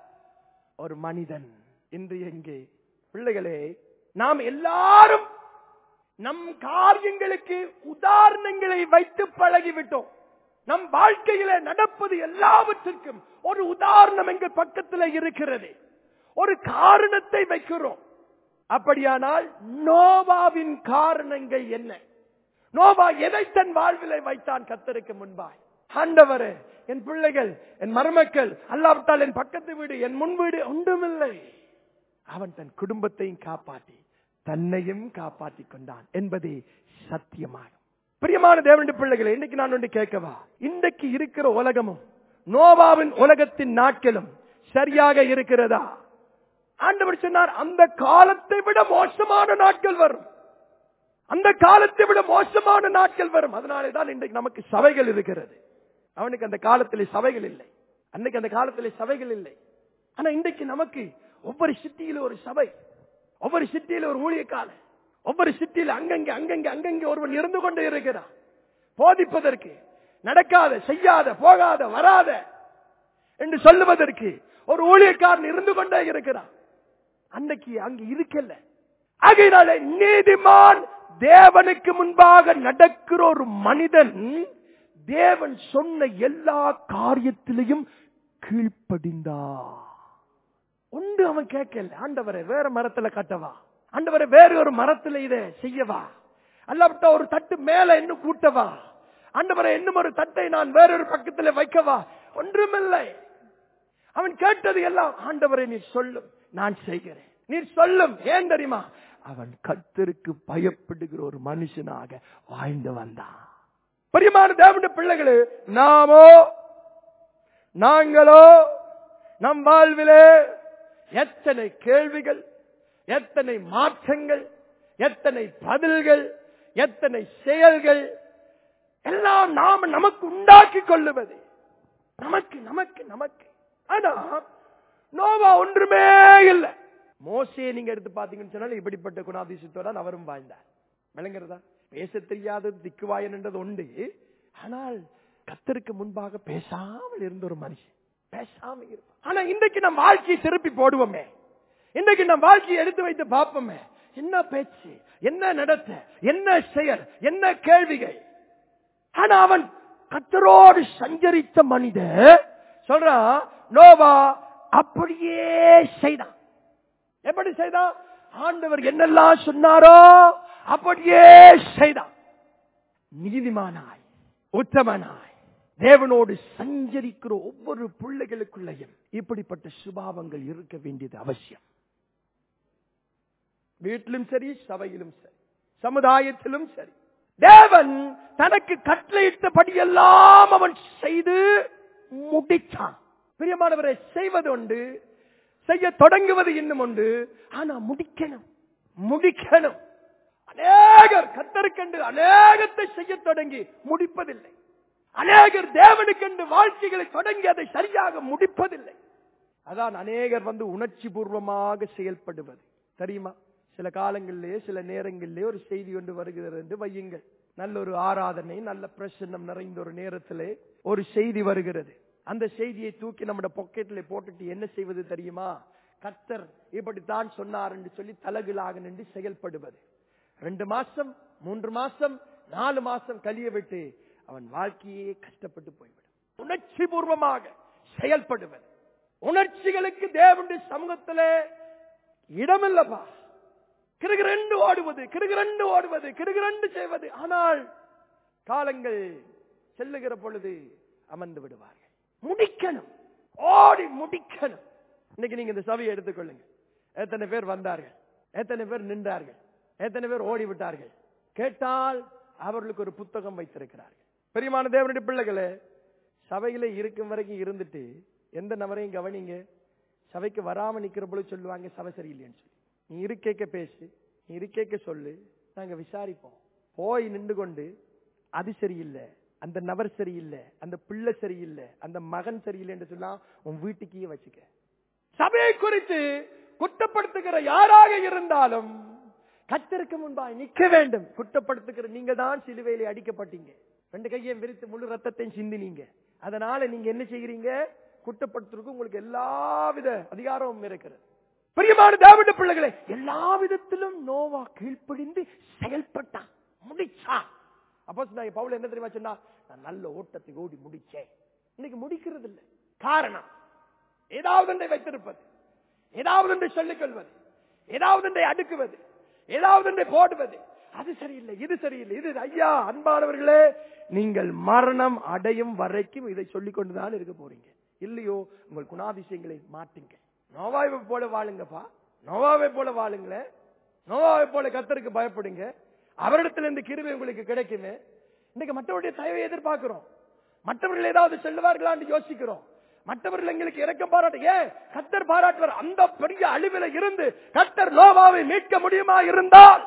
ஒரு மனிதன் இன்று எங்கே பிள்ளைகளே நாம் எல்லாரும் நம் காரியங்களுக்கு உதாரணங்களை வைத்து பழகிவிட்டோம் நம் வாழ்க்கையில நடப்பது எல்லாவற்றிற்கும் ஒரு உதாரணம் எங்கள் பக்கத்தில் இருக்கிறது ஒரு காரணத்தை வைக்கிறோம் அப்படியானால் நோவாவின் காரணங்கள் என்ன நோவா எதை தன் வாழ்விலை வைத்தான் கத்தருக்கு முன்பாய் ஆண்டவரே என் பிள்ளைகள் என் மருமக்கள் அல்லாவிட்டால் என் பக்கத்து வீடு என் முன் வீடு ஒன்றுமில்லை அவன் தன் குடும்பத்தையும் காப்பாற்றி தன்னையும் காப்பாற்றி கொண்டான் என்பதே சத்தியமாகும் பிரியமான தேவனுடைய பிள்ளைகளை இன்னைக்கு நான் ஒன்று கேட்கவா இன்றைக்கு இருக்கிற உலகமும் நோவாவின் உலகத்தின் நாட்களும் சரியாக இருக்கிறதா ஆண்டவர் சொன்னார் அந்த காலத்தை விட மோசமான நாட்கள் வரும் அந்த காலத்தை விட மோசமான நாட்கள் வரும் அதனாலே தான் இன்றைக்கு நமக்கு சபைகள் இருக்கிறது அவனுக்கு அந்த காலத்திலே சபைகள் இல்லை அன்னைக்கு அந்த காலத்திலே சபைகள் இல்லை ஆனா இன்றைக்கு நமக்கு ஒவ்வொரு சிட்டியில ஒரு சபை ஒவ்வொரு சிட்டியில ஒரு ஊழியக்கால ஒவ்வொரு சிட்டியில அங்கங்க அங்கங்க அங்கங்க ஒருவன் இருந்து கொண்டு இருக்கிறான் போதிப்பதற்கு நடக்காத செய்யாத போகாத வராத என்று சொல்லுவதற்கு ஒரு ஊழியக்காரன் இருந்து கொண்டே இருக்கிறான் அன்னைக்கு அங்கு இருக்கல ஆகையினாலே நீதிமான் தேவனுக்கு முன்பாக நடக்கிற ஒரு மனிதன் தேவன் சொன்ன எல்லா காரியத்திலையும் கீழ்ப்படிந்தா ஒன்று அவன் கேட்கல ஆண்டவரை வேற மரத்துல கட்டவா ஆண்டவரை வேற ஒரு மரத்துல இதை செய்யவா அல்லாவிட்ட ஒரு தட்டு மேல இன்னும் கூட்டவா ஆண்டவரை இன்னும் ஒரு தட்டை நான் வேறொரு பக்கத்துல வைக்கவா ஒன்றுமில்லை அவன் கேட்டது எல்லாம் ஆண்டவரை நீ சொல்லும் நான் செய்கிறேன் நீர் சொல்லும் ஏன் தெரியுமா அவன் கத்தருக்கு பயப்படுகிற ஒரு மனுஷனாக வாழ்ந்து வந்தான் பிரியமான தேவனுடைய பிள்ளைகளே நாமோ நாங்களோ நம் வாழ்விலே எத்தனை கேள்விகள் எத்தனை மாற்றங்கள் எத்தனை பதில்கள் எத்தனை செயல்கள் எல்லாம் நாம நமக்கு உண்டாக்கி கொள்ளுவது நமக்கு நமக்கு நமக்கு ஆனா நோவா ஒன்றுமே இல்லை மோசையை நீங்க எடுத்து பாத்தீங்கன்னு சொன்னாலும் இப்படிப்பட்ட குணாதிசயத்தோட அவரும் வாழ்ந்தார் விளங்குறதா பேச தெரியாத திக்குவாயன் என்றது உண்டு ஆனால் கத்தருக்கு முன்பாக பேசாமல் இருந்த ஒரு மனுஷன் பேசாம இருப்பான் ஆனா இன்றைக்கு நம் வாழ்க்கையை திருப்பி போடுவோமே இன்றைக்கு நம் வாழ்க்கையை எடுத்து வைத்து பார்ப்போமே என்ன பேச்சு என்ன நடத்த என்ன செயல் என்ன கேள்விகள் ஆனா அவன் கத்தரோடு சஞ்சரித்த மனிதன் சொல்றான் நோவா அப்படியே செய்தான் எப்படி செய்தான் ஆண்டவர் என்னெல்லாம் சொன்னாரோ அப்படியே செய்தான் நீதிமானாய் உத்தமனாய் தேவனோடு சஞ்சரிக்கிற ஒவ்வொரு பிள்ளைகளுக்குள்ளேயும் இப்படிப்பட்ட சுபாவங்கள் இருக்க வேண்டியது அவசியம் வீட்டிலும் சரி சபையிலும் சரி சமுதாயத்திலும் சரி தேவன் தனக்கு கட்டளையிட்டபடியெல்லாம் அவன் செய்து முடித்தான் பிரியமானவரை செய்வது உண்டு செய்ய தொடங்குவது இன்னும் உண்டு ஆனா முடிக்கணும் முடிக்கணும் அநேகர் கத்தருக்கென்று அநேகத்தை செய்ய தொடங்கி முடிப்பதில்லை அநேகர் தேவனுக்கென்று வாழ்க்கைகளை தொடங்கி அதை சரியாக முடிப்பதில்லை அதான் அநேகர் வந்து உணர்ச்சி பூர்வமாக செயல்படுவது தெரியுமா சில காலங்களிலே சில நேரங்களிலே ஒரு செய்தி ஒன்று வருகிறது என்று வையுங்கள் நல்ல ஒரு ஆராதனை நல்ல பிரசன்னம் நிறைந்த ஒரு நேரத்திலே ஒரு செய்தி வருகிறது அந்த செய்தியை தூக்கி நம்மட பொக்கெட்ல போட்டுட்டு என்ன செய்வது தெரியுமா கத்தர் இப்படித்தான் சொன்னார் என்று சொல்லி தலகுலாக நின்று செயல்படுவது ரெண்டு மாசம் மூன்று மாசம் நாலு மாசம் கழிய விட்டு அவன் வாழ்க்கையே கஷ்டப்பட்டு போய்விடும் உணர்ச்சி பூர்வமாக செயல்படுவது உணர்ச்சிகளுக்கு தேவனுடைய சமூகத்துல இடமில்லப்பா கிருகிரண்டு ஓடுவது கிருகிரண்டு ஓடுவது கிருகிரண்டு செய்வது ஆனால் காலங்கள் செல்லுகிற பொழுது அமர்ந்து விடுவார்கள் முடிக்கணும் ஓடி முடிக்கணும் இன்னைக்கு நீங்க இந்த சபையை எடுத்துக்கொள்ளுங்க எத்தனை பேர் வந்தார்கள் எத்தனை பேர் நின்றார்கள் எத்தனை பேர் ஓடி விட்டார்கள் கேட்டால் அவர்களுக்கு ஒரு புத்தகம் வைத்திருக்கிறார்கள் பெரியமான தேவனுடைய பிள்ளைகளே சபையில இருக்கும் வரைக்கும் இருந்துட்டு எந்த நபரையும் கவனிங்க சபைக்கு வராம நிக்கிற பொழுது சொல்லுவாங்க சபை சரியில்லைன்னு சொல்லி நீ இருக்கேக்க பேசு நீ இருக்கேக்க சொல்லு நாங்க விசாரிப்போம் போய் நின்று கொண்டு அது சரியில்லை அந்த நபர் சரியில்லை அந்த பிள்ளை சரியில்லை அந்த மகன் சரியில்லை என்று சொன்னா உன் வீட்டுக்கே வச்சுக்க சபையை குறித்து குற்றப்படுத்துகிற யாராக இருந்தாலும் கத்தருக்கு முன்பாய் நிக்க வேண்டும் குற்றப்படுத்துகிற நீங்க தான் சிலுவையிலே அடிக்கப்பட்டீங்க ரெண்டு கையையும் விரித்து முழு ரத்தத்தையும் சிந்தினீங்க அதனால நீங்க என்ன செய்கிறீங்க குற்றப்படுத்துறதுக்கு உங்களுக்கு எல்லாவித அதிகாரமும் இருக்கிறது பிரியமான தேவனுடைய பிள்ளைகளே எல்லா விதத்திலும் நோவா கீழ்ப்படிந்து செயல்பட்டான் முடிச்சான் அப்போ சொன்னாங்க பவுல் என்ன தெரியுமா சொன்னா நான் நல்ல ஓட்டத்தை ஓடி முடிச்சேன் இன்னைக்கு முடிக்கிறது இல்லை காரணம் ஏதாவது ஒன்றை வைத்திருப்பது ஏதாவது ஒன்றை சொல்லிக் கொள்வது ஏதாவது ஒன்றை அடுக்குவது ஏதாவது ஒன்றை போடுவது அது சரியில்லை இது சரியில்லை இது ஐயா அன்பானவர்களே நீங்கள் மரணம் அடையும் வரைக்கும் இதை சொல்லிக் கொண்டுதான் இருக்க போறீங்க இல்லையோ உங்கள் குணாதிசயங்களை மாட்டுங்க நோவாவை போல வாழுங்கப்பா நோவாவை போல வாழுங்களே நோவாவை போல கத்தருக்கு பயப்படுங்க அவரிடத்துல இருந்து கிருபை உங்களுக்கு கிடைக்குமே இன்னைக்கு மற்றவருடைய தயவை எதிர்பார்க்கிறோம் மற்றவர்கள் ஏதாவது சொல்லுவார்களான்னு யோசிக்கிறோம் மற்றவர்கள் எங்களுக்கு இறக்கம் பாராட்டு ஏன் கத்தர் பாராட்டுவார் அந்த பெரிய அழிவில இருந்து கத்தர் நோவாவை மீட்க முடியுமா இருந்தால்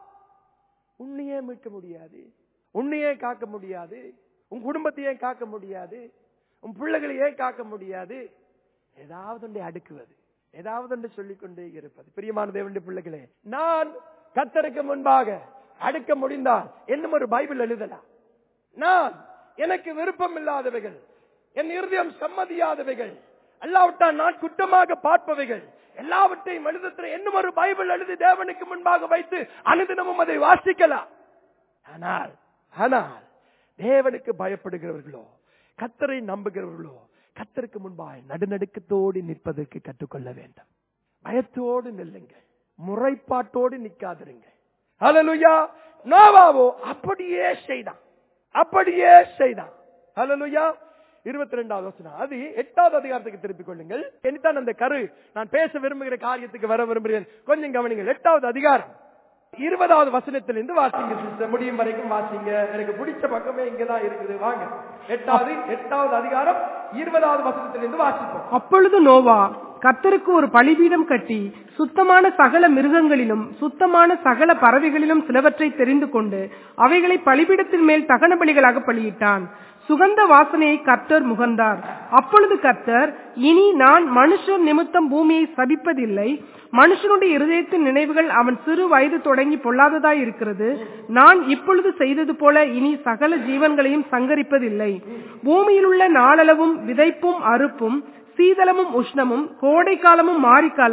உன்னையே மீட்க முடியாது உன்னையே காக்க முடியாது உன் குடும்பத்தையே காக்க முடியாது உன் பிள்ளைகளை ஏன் காக்க முடியாது ஏதாவது ஒன்றை அடுக்குவது ஏதாவது ஒன்று சொல்லிக் கொண்டே இருப்பது பிரியமான தேவனுடைய பிள்ளைகளே நான் கத்தருக்கு முன்பாக அடுக்க முடிந்தால் என்னும் ஒரு பைபிள் எழுதலாம் நான் எனக்கு விருப்பம் இல்லாதவைகள் என் இருதயம் சம்மதியாதவைகள் அல்லாவிட்டால் நான் குற்றமாக பார்ப்பவைகள் எல்லாவற்றையும் எழுதுகிற இன்னும் ஒரு பைபிள் எழுதி தேவனுக்கு முன்பாக வைத்து அனுதினமும் அதை வாசிக்கலாம் ஆனால் ஆனால் தேவனுக்கு பயப்படுகிறவர்களோ கத்தரை நம்புகிறவர்களோ கத்தருக்கு முன்பாக நடுநடுக்கத்தோடு நிற்பதற்கு கற்றுக்கொள்ள வேண்டும் பயத்தோடு நில்லுங்கள் முறைப்பாட்டோடு நிக்காதிருங்க ஹலலுயா நோவாவோ அப்படியே செய்தான் அப்படியே செய்தான் ஹலலுயா இருபத்தி ரெண்டாவது வசனம் அது எட்டாவது அதிகாரத்துக்கு திருப்பிக் கொள்ளுங்கள் என்னத்தான் அந்த கரு நான் பேச விரும்புகிற காரியத்துக்கு வர விரும்புகிறேன் கொஞ்சம் கவனிங்கள் எட்டாவது அதிகாரம் இருபதாவது வசனத்திலிருந்து வாசிங்க sister. முடியும் வரைக்கும் வாசிங்க எனக்கு பிடிச்ச பக்கமே இங்கதான் இருக்குது வாங்க எட்டாவது எட்டாவது அதிகாரம் இருபதாவது வசனத்திலிருந்து வாசிப்போம் அப்பொழுது நோவா கர்த்தருக்கு ஒரு பலிபீடம் கட்டி சுத்தமான சகல மிருகங்களிலும் சுத்தமான சகல பறவைகளிலும் சிலவற்றை தெரிந்து கொண்டு அவைகளை பலிபீடத்தின் மேல் தகன பலிகளாக பலியிட்டான் சுகந்த வாசனையை கர்த்தர் முகந்தார் அப்பொழுது கர்த்தர் இனி நான் மனுஷர் நிமித்தம் பூமியை சபிப்பதில்லை மனுஷனுடைய இருதயத்தின் நினைவுகள் அவன் சிறு வயது தொடங்கி பொல்லாததாய் இருக்கிறது நான் இப்பொழுது செய்தது போல இனி சகல ஜீவன்களையும் சங்கரிப்பதில்லை பூமியில் உள்ள நாளளவும் விதைப்பும் அறுப்பும் சீதளமும் உஷ்ணமும் கோடை காலமும் மாரிக்காலமும்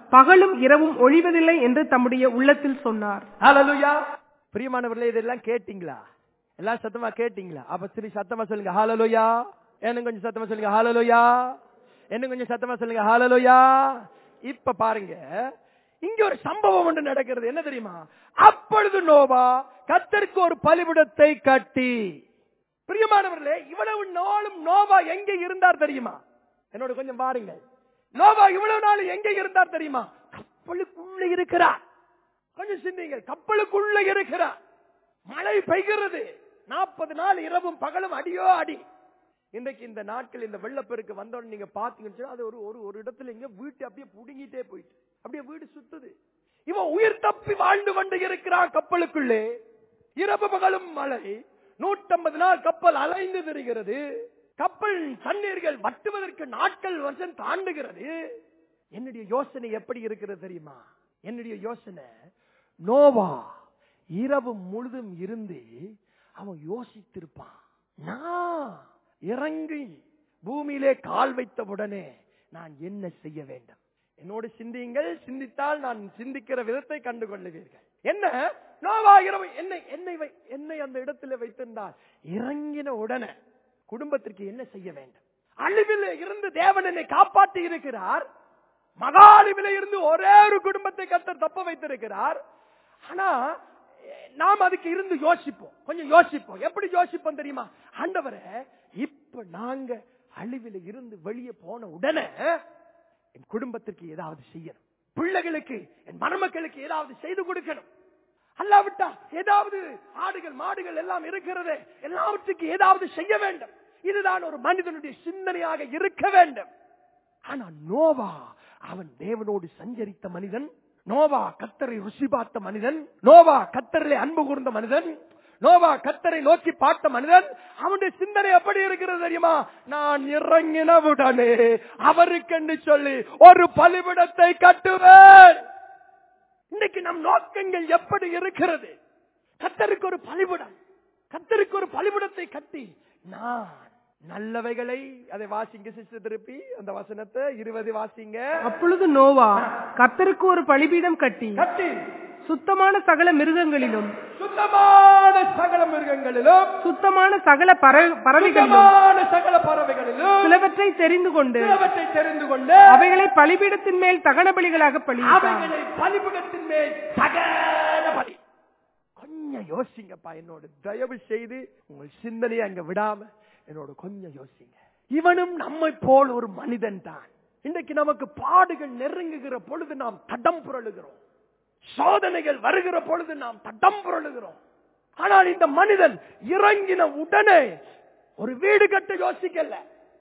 பகலும் இரவும் ஒழிவதில்லை என்று தம்முடைய உள்ளத்தில் சொன்னார் ஹalleluya பிரியமானவர்களே இதெல்லாம் கேட்டீங்களா எல்லாம் சத்தமா கேட்டீங்களா அப்ப சரி சத்தமா சொல்லுங்க ஹalleluya என்ன கொஞ்சம் சத்தமா சொல்லுங்க ஹalleluya என்ன கொஞ்சம் சத்தமா சொல்லுங்க ஹalleluya இப்ப பாருங்க இங்க ஒரு சம்பவம் ஒன்று நடக்கிறது என்ன தெரியுமா அப்பொழுது நோவா கத்தருக்கு ஒரு பலிபிடத்தை கட்டி பிரியமானவர்களே இவ்வளவு நாளும் நோவா எங்க இருந்தார் தெரியுமா என்னோட கொஞ்சம் பாருங்க நோவா இவ்வளவு நாள் எங்க இருந்தார் தெரியுமா கப்பலுக்குள்ள இருக்கிறார் கொஞ்சம் சிந்திங்க கப்பலுக்குள்ள இருக்கிறார் மழை பெய்கிறது நாற்பது நாள் இரவும் பகலும் அடியோ அடி இன்றைக்கு இந்த நாட்கள் இந்த வெள்ளப்பெருக்கு வந்தோன்னு நீங்க பாத்தீங்கன்னு சொன்னா, அது ஒரு ஒரு ஒரு இடத்துல இங்க வீட்டு அப்படியே புடுங்கிட்டே போயிட்டு அப்படியே வீடு சுத்துது இவன் உயிர் தப்பி வாழ்ந்து கொண்டு இருக்கிறான் கப்பலுக்குள்ளே இரவு பகலும் மழை நூற்றம்பது நாள் கப்பல் அலைந்து திரிகிறது கப்பல் தண்ணீர்கள் வட்டுவதற்கு நாட்கள் வருஷம் தாண்டுகிறது என்னுடைய யோசனை எப்படி இருக்கிறது தெரியுமா என்னுடைய யோசனை நோவா இரவு முழுதும் இருந்து அவன் யோசித்திருப்பான் நான் இறங்கி பூமியிலே கால் வைத்த உடனே நான் என்ன செய்ய வேண்டும் என்னோடு சிந்தியுங்கள் சிந்தித்தால் நான் சிந்திக்கிற விதத்தை கண்டு கொள்ளுவீர்கள் என்ன நோவா இரவு என்னை என்னை வை- என்னை அந்த இடத்துல வைத்திருந்தால் இறங்கின உடனே குடும்பத்திற்கு என்ன செய்ய வேண்டும் அழிவிலே இருந்து தேவன் என்னை காப்பாற்றி இருக்கிறார் மகாலிவில இருந்து ஒரே ஒரு குடும்பத்தை கத்தர் தப்ப வைத்திருக்கிறார் ஆனா எ- நாம் அதுக்கு இருந்து யோசிப்போம் கொஞ்சம் யோசிப்போம் எப்படி யோசிப்போம் தெரியுமா ஆண்டவரே இப்ப நாங்க அழிவில இருந்து வெளியே போன உடனே என் குடும்பத்திற்கு ஏதாவது செய்யணும் பிள்ளைகளுக்கு என் மருமக்களுக்கு ஏதாவது செய்து கொடுக்கணும் அல்லாவிட்டா ஏதாவது ஆடுகள் மாடுகள் எல்லாம் இருக்கிறது எல்லாவற்றுக்கு ஏதாவது செய்ய வேண்டும் இதுதான் ஒரு மனிதனுடைய சிந்தனையாக இருக்க வேண்டும் ஆனா நோவா அவன் தேவனோடு சஞ்சரித்த மனிதன் நோவா கத்தரை ருசி பார்த்த மனிதன் நோவா கத்தரிலே அன்பு கூர்ந்த மனிதன் நோவா கத்தரை நோக்கி பார்த்த மனிதன் அவனுடைய சிந்தனை எப்படி இருக்கிறது தெரியுமா நான் இறங்கினவுடனே அவருக்கென்று சொல்லி ஒரு பலிபிடத்தை கட்டுவேன் இன்னைக்கு நம் நோக்கங்கள் எப்படி இருக்கிறது கத்தருக்கு ஒரு பலிபிடம் கத்தருக்கு ஒரு பலிபிடத்தை கட்டி நான் நல்லவைகளை அதை வாசிங்க சிஸ்டர் திருப்பி அந்த வசனத்தை இருபது வாசிங்க அப்பொழுது நோவா கர்த்தருக்கு ஒரு பலிபீடம் கட்டி கட்டி சுத்தமான சகல மிருகங்களிலும் சுத்தமான சகல மிருகங்களிலும் சுத்தமான சகல பற- பறவைகளிலும் சுத்தமான சகல பறவைகளிலும் சிலவற்றை தெரிந்து கொண்டு சிலவற்றை தெரிந்து கொண்டு அவைகளை பலிபீடத்தின் மேல் தகன பலிகளாக பலியிட்டார் அவைகளை பலிபுடத்தின் மேல் சகல பலி கொஞ்சம் யோசிங்கப்பா என்னோட தயவு செய்து உங்கள் சிந்தனையை அங்க விடாம என்னோட கொஞ்சம் யோசிங்க இவனும் நம்மை போல் ஒரு மனிதன் தான் இன்றைக்கு நமக்கு பாடுகள் நெருங்குகிற பொழுது நாம் தடம் புரளுகிறோம் சோதனைகள் வருகிற பொழுது நாம் தடம் புரளுகிறோம் ஆனால் இந்த மனிதன் இறங்கின உடனே ஒரு வீடு கட்ட யோசிக்கல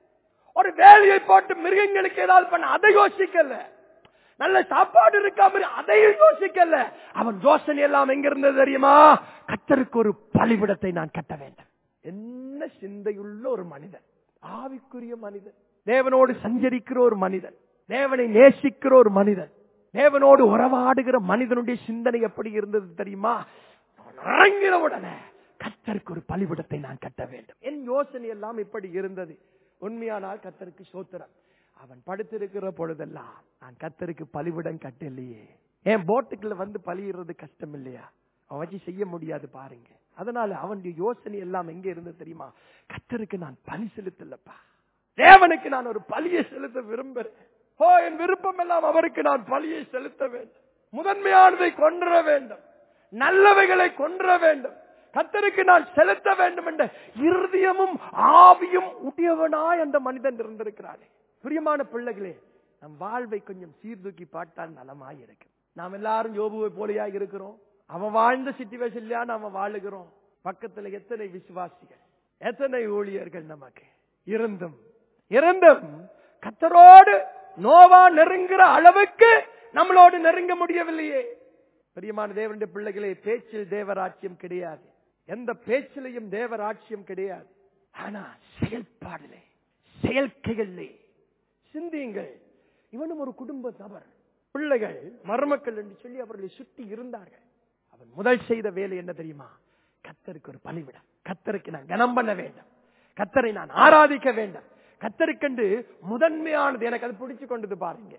ஒரு வேலையை போட்டு மிருகங்களுக்கு ஏதாவது பண்ண அதை யோசிக்கல நல்ல சாப்பாடு இருக்கா மாதிரி அதையும் யோசிக்கல அவன் யோசனை எல்லாம் எங்க இருந்தது தெரியுமா கத்தருக்கு ஒரு பலிபிடத்தை நான் கட்ட வேண்டும் என்ன சிந்தையுள்ள ஒரு மனிதன் ஆவிக்குரிய மனிதன் தேவனோடு சஞ்சரிக்கிற ஒரு மனிதன் தேவனை நேசிக்கிற ஒரு மனிதன் தேவனோடு உறவாடுகிற மனிதனுடைய சிந்தனை எப்படி இருந்தது தெரியுமா நான் இறங்கின உடனே கத்தருக்கு ஒரு பலிபிடத்தை நான் கட்ட வேண்டும் என் யோசனை எல்லாம் இப்படி இருந்தது உண்மையானால் கத்தருக்கு சோத்திரம் அவன் படுத்திருக்கிற பொழுதெல்லாம் நான் கத்தருக்கு பலிவிடம் கட்டலையே என் போட்டுக்குள்ள வந்து பலியிடுறது கஷ்டம் இல்லையா அவன் வச்சு செய்ய முடியாது பாருங்க அதனால அவனுடைய யோசனை எல்லாம் எங்க இருந்தது தெரியுமா கத்தருக்கு நான் பலி செலுத்தலப்பா தேவனுக்கு நான் ஒரு பலியை செலுத்த விரும்புறேன் ஓ என் விருப்பம் எல்லாம் அவருக்கு நான் பலியை செலுத்த வேண்டும் முதன்மையானதை கொன்ற வேண்டும் நல்லவைகளை கொன்ற வேண்டும் கத்தருக்கு நான் செலுத்த வேண்டும் என்ற இருதயமும் ஆவியும் உடையவனாய் அந்த மனிதன் இருந்திருக்கிறானே பிரியமான பிள்ளைகளே நம் வாழ்வை கொஞ்சம் சீர்தூக்கி பார்த்தால் நலமாய் இருக்கும் நாம் எல்லாரும் யோபுவை போலியா இருக்கிறோம் அவன் வாழ்ந்த சிச்சுவேஷன்லயா நாம வாழுகிறோம் பக்கத்துல எத்தனை விசுவாசிகள் எத்தனை ஊழியர்கள் நமக்கு இருந்தும் இருந்தும் கத்தரோடு நோவா நெருங்குற அளவுக்கு நம்மளோடு நெருங்க முடியவில்லையே பிரியமான தேவனுடைய பிள்ளைகளே பேச்சில் தேவராட்சியம் கிடையாது எந்த பேச்சிலையும் தேவராட்சியம் கிடையாது ஆனா செயல்பாடிலே செயல்கைகளிலே சிந்தியுங்கள் இவனும் ஒரு குடும்ப நபர் பிள்ளைகள் மருமக்கள் என்று சொல்லி அவர்களை சுற்றி இருந்தார்கள் அவன் முதல் செய்த வேலை என்ன தெரியுமா கத்தருக்கு ஒரு பலிவிடம் கத்தருக்கு நான் கனம் பண்ண வேண்டும் கத்தரை நான் ஆராதிக்க வேண்டும் கத்தருக்கென்று முதன்மையானது எனக்கு அது பிடிச்சு கொண்டது பாருங்க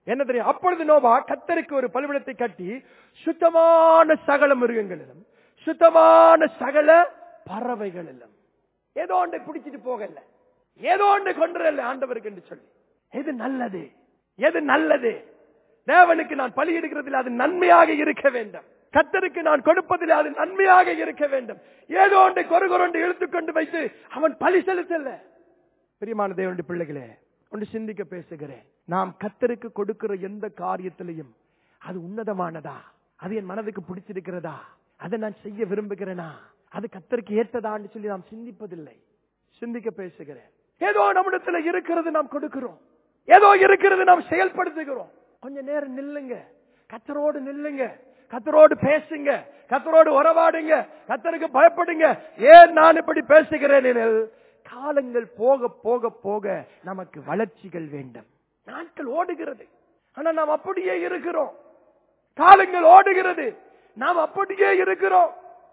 என்ன தெரியும் அப்பொழுது நோவா கத்தருக்கு ஒரு பலிபிடத்தை கட்டி சுத்தமான சகல மிருகங்களிலும் சுத்தமான சகல பறவைகளிலும் ஏதோ ஒன்றை பிடிச்சிட்டு போகல ஏதோ ஒன்றை கொண்டுறல ஆண்டவருக்கு என்று சொல்லி எது நல்லது எது நல்லது தேவனுக்கு நான் பலி எடுக்கிறதில் அது நன்மையாக இருக்க வேண்டும் கத்தருக்கு நான் கொடுப்பதில் அது நன்மையாக இருக்க வேண்டும் ஏதோ ஒன்றை கொரு கொண்டு இழுத்துக்கொண்டு வைத்து அவன் பலி செலுத்தல பிரியமான தேவனுடைய பிள்ளைகளே ஒன்று சிந்திக்க பேசுகிறேன் நாம் கத்தருக்கு கொடுக்கிற எந்த காரியத்திலையும் அது உன்னதமானதா அது என் மனதுக்கு பிடிச்சிருக்கிறதா அதை நான் செய்ய விரும்புகிறேனா அது கத்தருக்கு ஏற்றதான்னு சொல்லி நாம் சிந்திப்பதில்லை சிந்திக்க பேசுகிறேன் ஏதோ நம்மிடத்துல இருக்கிறது நாம் கொடுக்கிறோம் ஏதோ இருக்கிறது நாம் செயல்படுத்துகிறோம் கொஞ்ச நேரம் நில்லுங்க கத்தரோடு நில்லுங்க கத்தரோடு பேசுங்க கத்தரோடு உறவாடுங்க கத்தருக்கு பயப்படுங்க ஏன் நான் இப்படி பேசுகிறேன் எனில் காலங்கள் போக போக போக நமக்கு வளர்ச்சிகள் வேண்டும் நாட்கள் ஓடுகிறது ஆனா நாம் அப்படியே இருக்கிறோம் காலங்கள் ஓடுகிறது நாம் அப்படியே இருக்கிறோம்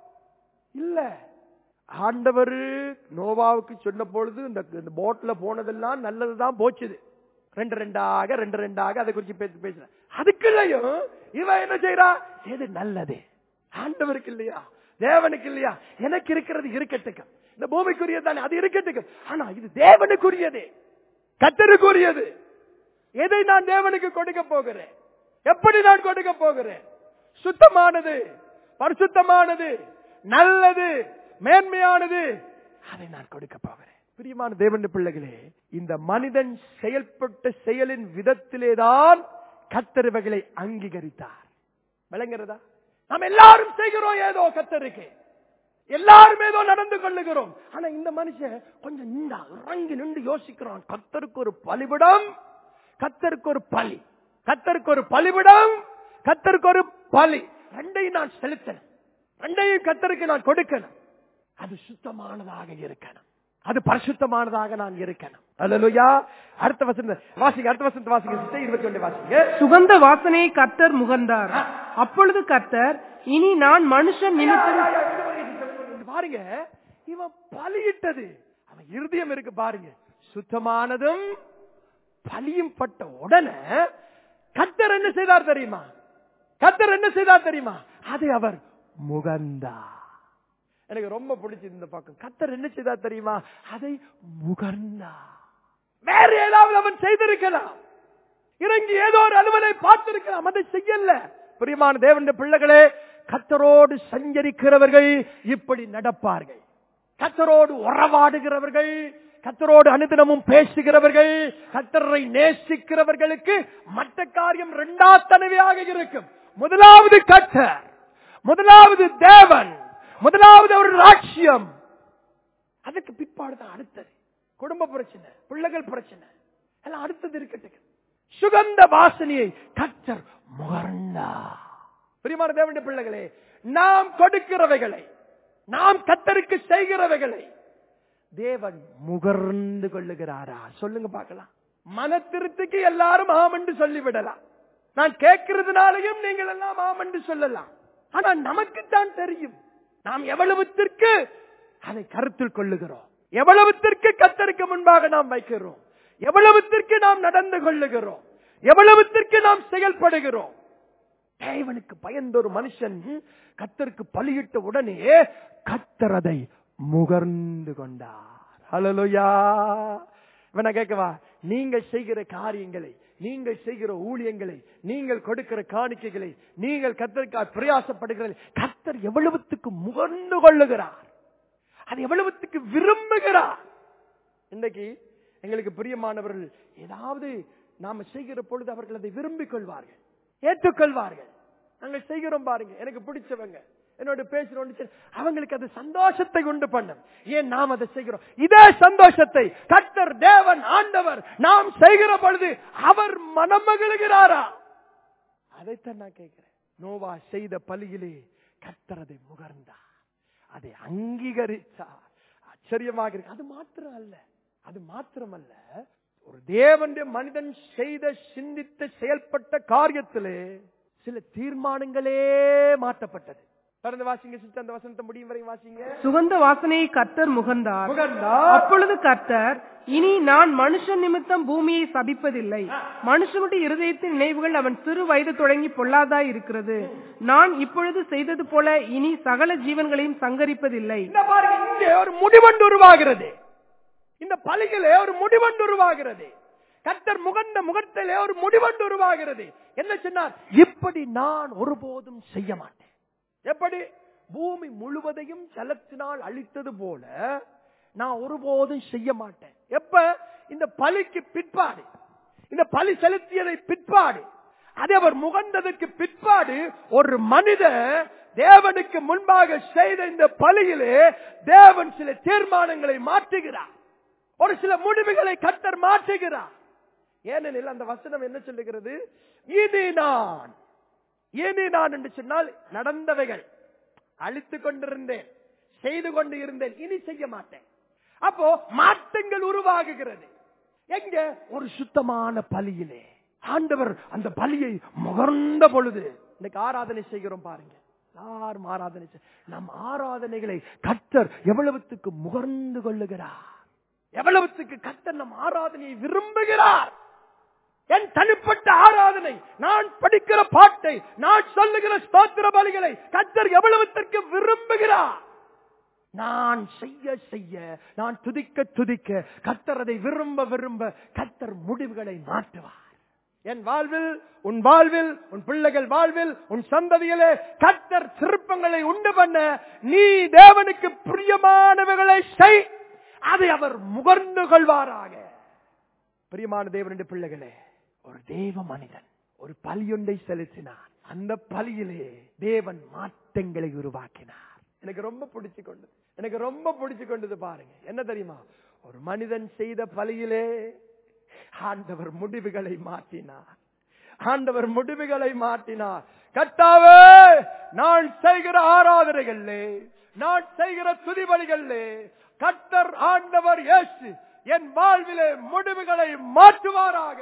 இல்ல ஆண்டவர் நோவாவுக்கு சொன்ன பொழுது இந்த இந்த போட்ல போனதெல்லாம் நல்லதுதான் போச்சுது ரெண்டு ரெண்டாக ரெண்டு ரெண்டாக அதை குறிச்சு பேசி பேசுற அதுக்குள்ளயும் இவன் என்ன செய்யறா எது நல்லது ஆண்டவருக்கு இல்லையா தேவனுக்கு இல்லையா எனக்கு இருக்கிறது இருக்கட்டுக்கும் இந்த பூமிக்குரியது தானே அது இருக்கட்டுக்கும் ஆனா இது தேவனுக்குரியது கத்தருக்குரியது எதை நான் தேவனுக்கு கொடுக்க போகிறேன் எப்படி நான் கொடுக்க போகிறேன் சுத்தமானது பரிசுத்தமானது நல்லது மேன்மையானது அதை நான் கொடுக்க போகிறேன் பிரியமான தேவன் பிள்ளைகளே இந்த மனிதன் செயல்பட்ட செயலின் விதத்திலேதான் கத்தருவைகளை அங்கீகரித்தார் விளங்குறதா நாம் எல்லாரும் செய்கிறோம் ஏதோ கத்தருக்கு எல்லாரும் ஏதோ நடந்து கொள்ளுகிறோம் ஆனா இந்த மனுஷன் கொஞ்சம் நின்றா இறங்கி நின்று யோசிக்கிறான் கத்தருக்கு ஒரு பலிபிடம் கத்தருக்கு ஒரு பலி கத்தருக்கு ஒரு பலிபிடம் கத்தருக்கு ஒரு பலி ரெண்டையும் நான் செலுத்தணும் ரெண்டையும் கத்தருக்கு நான் கொடுக்கணும் அது சுத்தமானதாக இருக்கணும் அது பரிசுத்தமானதாக நான் இருக்கணும் அல்லலுயா அடுத்த வசந்த வாசிங்க அடுத்த வசந்த வாசிங்க இருபத்தி ஒன்று வாசிங்க சுகந்த வாசனையை கர்த்தர் முகர்ந்தார் அப்பொழுது கர்த்தர் இனி நான் மனுஷன் நிமித்தம் இங்க பாருங்க இவன் பலியிட்டது அவன் இருதயம் இருக்கு பாருங்க சுத்தமானதும் பலியும் பட்ட உடனே கத்தர் என்ன செய்தார் தெரியுமா கத்தர் என்ன செய்தார் தெரியுமா அதை அவர் முகந்தா எனக்கு ரொம்ப பிடிச்சது இந்த பக்கம் கத்தர் என்ன செய்தார் தெரியுமா அதை முகர்ந்தா வேற ஏதாவது அவன் செய்திருக்கலாம் இறங்கி ஏதோ ஒரு அலுவலை பார்த்திருக்கலாம் அதை செய்யல பிரியமான தேவனுடைய பிள்ளைகளே கத்தரோடு சஞ்சரிக்கிறவர்கள் இப்படி நடப்பார்கள் கத்தரோடு உறவாடுகிறவர்கள் கத்தரோடு அனுதினமும் பேசுகிறவர்கள் கத்தரை நேசிக்கிறவர்களுக்கு மற்ற காரியம் இரண்டாத்தனவையாக இருக்கும் முதலாவது கத்தர் முதலாவது தேவன் முதலாவது ஒரு ராட்சியம் அதுக்கு பிற்பாடு தான் அடுத்தது குடும்ப பிரச்சனை பிள்ளைகள் பிரச்சனை எல்லாம் அடுத்தது இருக்கட்டும் சுகந்த வாசனையை கத்தர் முகர்ந்தா பிரியமான தேவனுடைய பிள்ளைகளே நாம் கொடுக்கிறவைகளை நாம் கத்தருக்கு செய்கிறவைகளை தேவன் முகர்ந்து கொள்ளுகிறாரா சொல்லுங்க பார்க்கலாம் மன திருப்திக்கு எல்லாரும் ஆம் என்று சொல்லிவிடலாம் நான் கேட்கிறதுனாலையும் நீங்கள் எல்லாம் ஆம் என்று சொல்லலாம் ஆனா நமக்குத்தான் தெரியும் நாம் எவ்வளவுத்திற்கு அதை கருத்தில் கொள்ளுகிறோம் எவ்வளவுத்திற்கு கத்தருக்கு முன்பாக நாம் வைக்கிறோம் எவ்வளவுத்திற்கு நாம் நடந்து கொள்ளுகிறோம் எவ்வளவுத்திற்கு நாம் செயல்படுகிறோம் தேவனுக்கு பயந்த ஒரு மனுஷன் கத்தருக்கு பலியிட்ட உடனே கத்தர் அதை முகர்ந்து கொண்டார் ஹலலுயா இவனை கேட்கவா நீங்கள் செய்கிற காரியங்களை நீங்கள் செய்கிற ஊழியங்களை நீங்கள் கொடுக்கிற காணிக்கைகளை நீங்கள் கத்தருக்காக பிரயாசப்படுகிற கத்தர் எவ்வளவுத்துக்கு முகர்ந்து கொள்ளுகிறார் அது எவ்வளவுத்துக்கு விரும்புகிறார் இன்றைக்கு எங்களுக்கு பிரியமானவர்கள் ஏதாவது நாம செய்கிற பொழுது அவர்கள் அதை விரும்பிக் கொள்வார்கள் ஏற்றுக்கொள்வார்கள் நாங்கள் செய்கிறோம் பாருங்க எனக்கு பிடிச்சவங்க என்னோட பேசுறோம் அவங்களுக்கு அது சந்தோஷத்தை உண்டு பண்ணும் ஏன் நாம் அதை செய்கிறோம் இதே சந்தோஷத்தை கத்தர் தேவன் ஆண்டவர் நாம் செய்கிற பொழுது அவர் மனமகிழ்கிறாரா அதைத்தான் நான் கேட்கிறேன் நோவா செய்த பலியிலே கத்தர் அதை முகர்ந்தார் அதை அங்கீகரித்தார் ஆச்சரியமாக இருக்கு அது மாத்திரம் அல்ல அது மாத்திரம் அல்ல ஒரு தேவனுடைய மனிதன் செய்த சிந்தித்த செயல்பட்ட காரியத்திலே சில தீர்மானங்களே மாற்றப்பட்டது தொடர்ந்து வாசிங்க சிஸ்டர் அந்த வசனத்தை முடியும் வரை வாசிங்க சுகந்த வாசனையை கர்த்தர் முகந்தார் முகந்தார் அப்பொழுது கர்த்தர் இனி நான் மனுஷன் நிமித்தம் பூமியை சபிப்பதில்லை மனுஷனுடைய இருதயத்தின் நினைவுகள் அவன் சிறு வயது தொடங்கி பொல்லாதாய் இருக்கிறது நான் இப்பொழுது செய்தது போல இனி சகல ஜீவன்களையும் சங்கரிப்பதில்லை இந்த பாருங்க இங்கே ஒரு முடிவண்டு உருவாகிறது இந்த பலிகளே ஒரு முடிவண்டு உருவாகிறது கர்த்தர் முகந்த முகத்திலே ஒரு முடிவண்டு உருவாகிறது என்ன சொன்னார் இப்படி நான் ஒருபோதும் செய்ய மாட்டேன் எப்படி பூமி முழுவதையும் ஜலத்தினால் அழித்தது போல நான் ஒருபோதும் செய்ய மாட்டேன் எப்ப இந்த பலிக்கு பிற்பாடு இந்த பலி செலுத்தியதை பிற்பாடு அது அவர் முகந்ததுக்கு பிற்பாடு ஒரு மனிதன் தேவனுக்கு முன்பாக செய்த இந்த பலியிலே தேவன் சில தீர்மானங்களை மாற்றுகிறார் ஒரு சில முடிவுகளை கத்தர் மாற்றுகிறார் ஏனெனில் அந்த வசனம் என்ன சொல்லுகிறது இனி நான் இனி நான் என்று சொன்னால் நடந்தவைகள் அழித்துக் கொண்டிருந்தேன் செய்து கொண்டு இருந்தேன் இனி செய்ய மாட்டேன் அப்போ மாற்றங்கள் உருவாகுகிறது எங்க ஒரு சுத்தமான பலியிலே ஆண்டவர் அந்த பலியை முகர்ந்த பொழுது இன்னைக்கு ஆராதனை செய்கிறோம் பாருங்க யாரும் ஆராதனை செய்- நம் ஆராதனைகளை கர்த்தர் எவ்வளவுத்துக்கு முகர்ந்து கொள்ளுகிறார் எவ்வளவுத்துக்கு கர்த்தர் நம் ஆராதனையை விரும்புகிறார் என் தனிப்பட்ட ஆராதனை நான் படிக்கிற பாட்டை நான் சொல்லுகிற ஸ்தோத்திர பலிகளை கர்த்தர் எவ்வளவுத்திற்கு விரும்புகிறார் நான் செய்ய செய்ய நான் துதிக்க துதிக்க கர்த்தர் அதை விரும்ப விரும்ப கர்த்தர் முடிவுகளை மாற்றுவார் என் வாழ்வில் உன் வாழ்வில் உன் பிள்ளைகள் வாழ்வில் உன் சந்ததியிலே கர்த்தர் திருப்பங்களை உண்டு பண்ண நீ தேவனுக்கு பிரியமானவைகளை செய் அதை அவர் முகர்ந்து கொள்வாராக பிரியமான தேவனுடைய பிள்ளைகளே ஒரு தேவ மனிதன் ஒரு பலியொன்றை செலுத்தினார் அந்த பலியிலே தேவன் மாற்றங்களை உருவாக்கினார் எனக்கு ரொம்ப பிடிச்சு கொண்டது எனக்கு ரொம்ப பிடிச்சு கொண்டது பாருங்க என்ன தெரியுமா ஒரு மனிதன் செய்த பலியிலே ஆண்டவர் முடிவுகளை மாற்றினார் ஆண்டவர் முடிவுகளை மாற்றினார் கர்த்தாவே நான் செய்கிற ஆராதனைகளிலே நான் செய்கிற துதிபலிகளிலே கர்த்தர் ஆண்டவர் இயேசு என் வாழ்விலே முடிவுகளை மாற்றுவாராக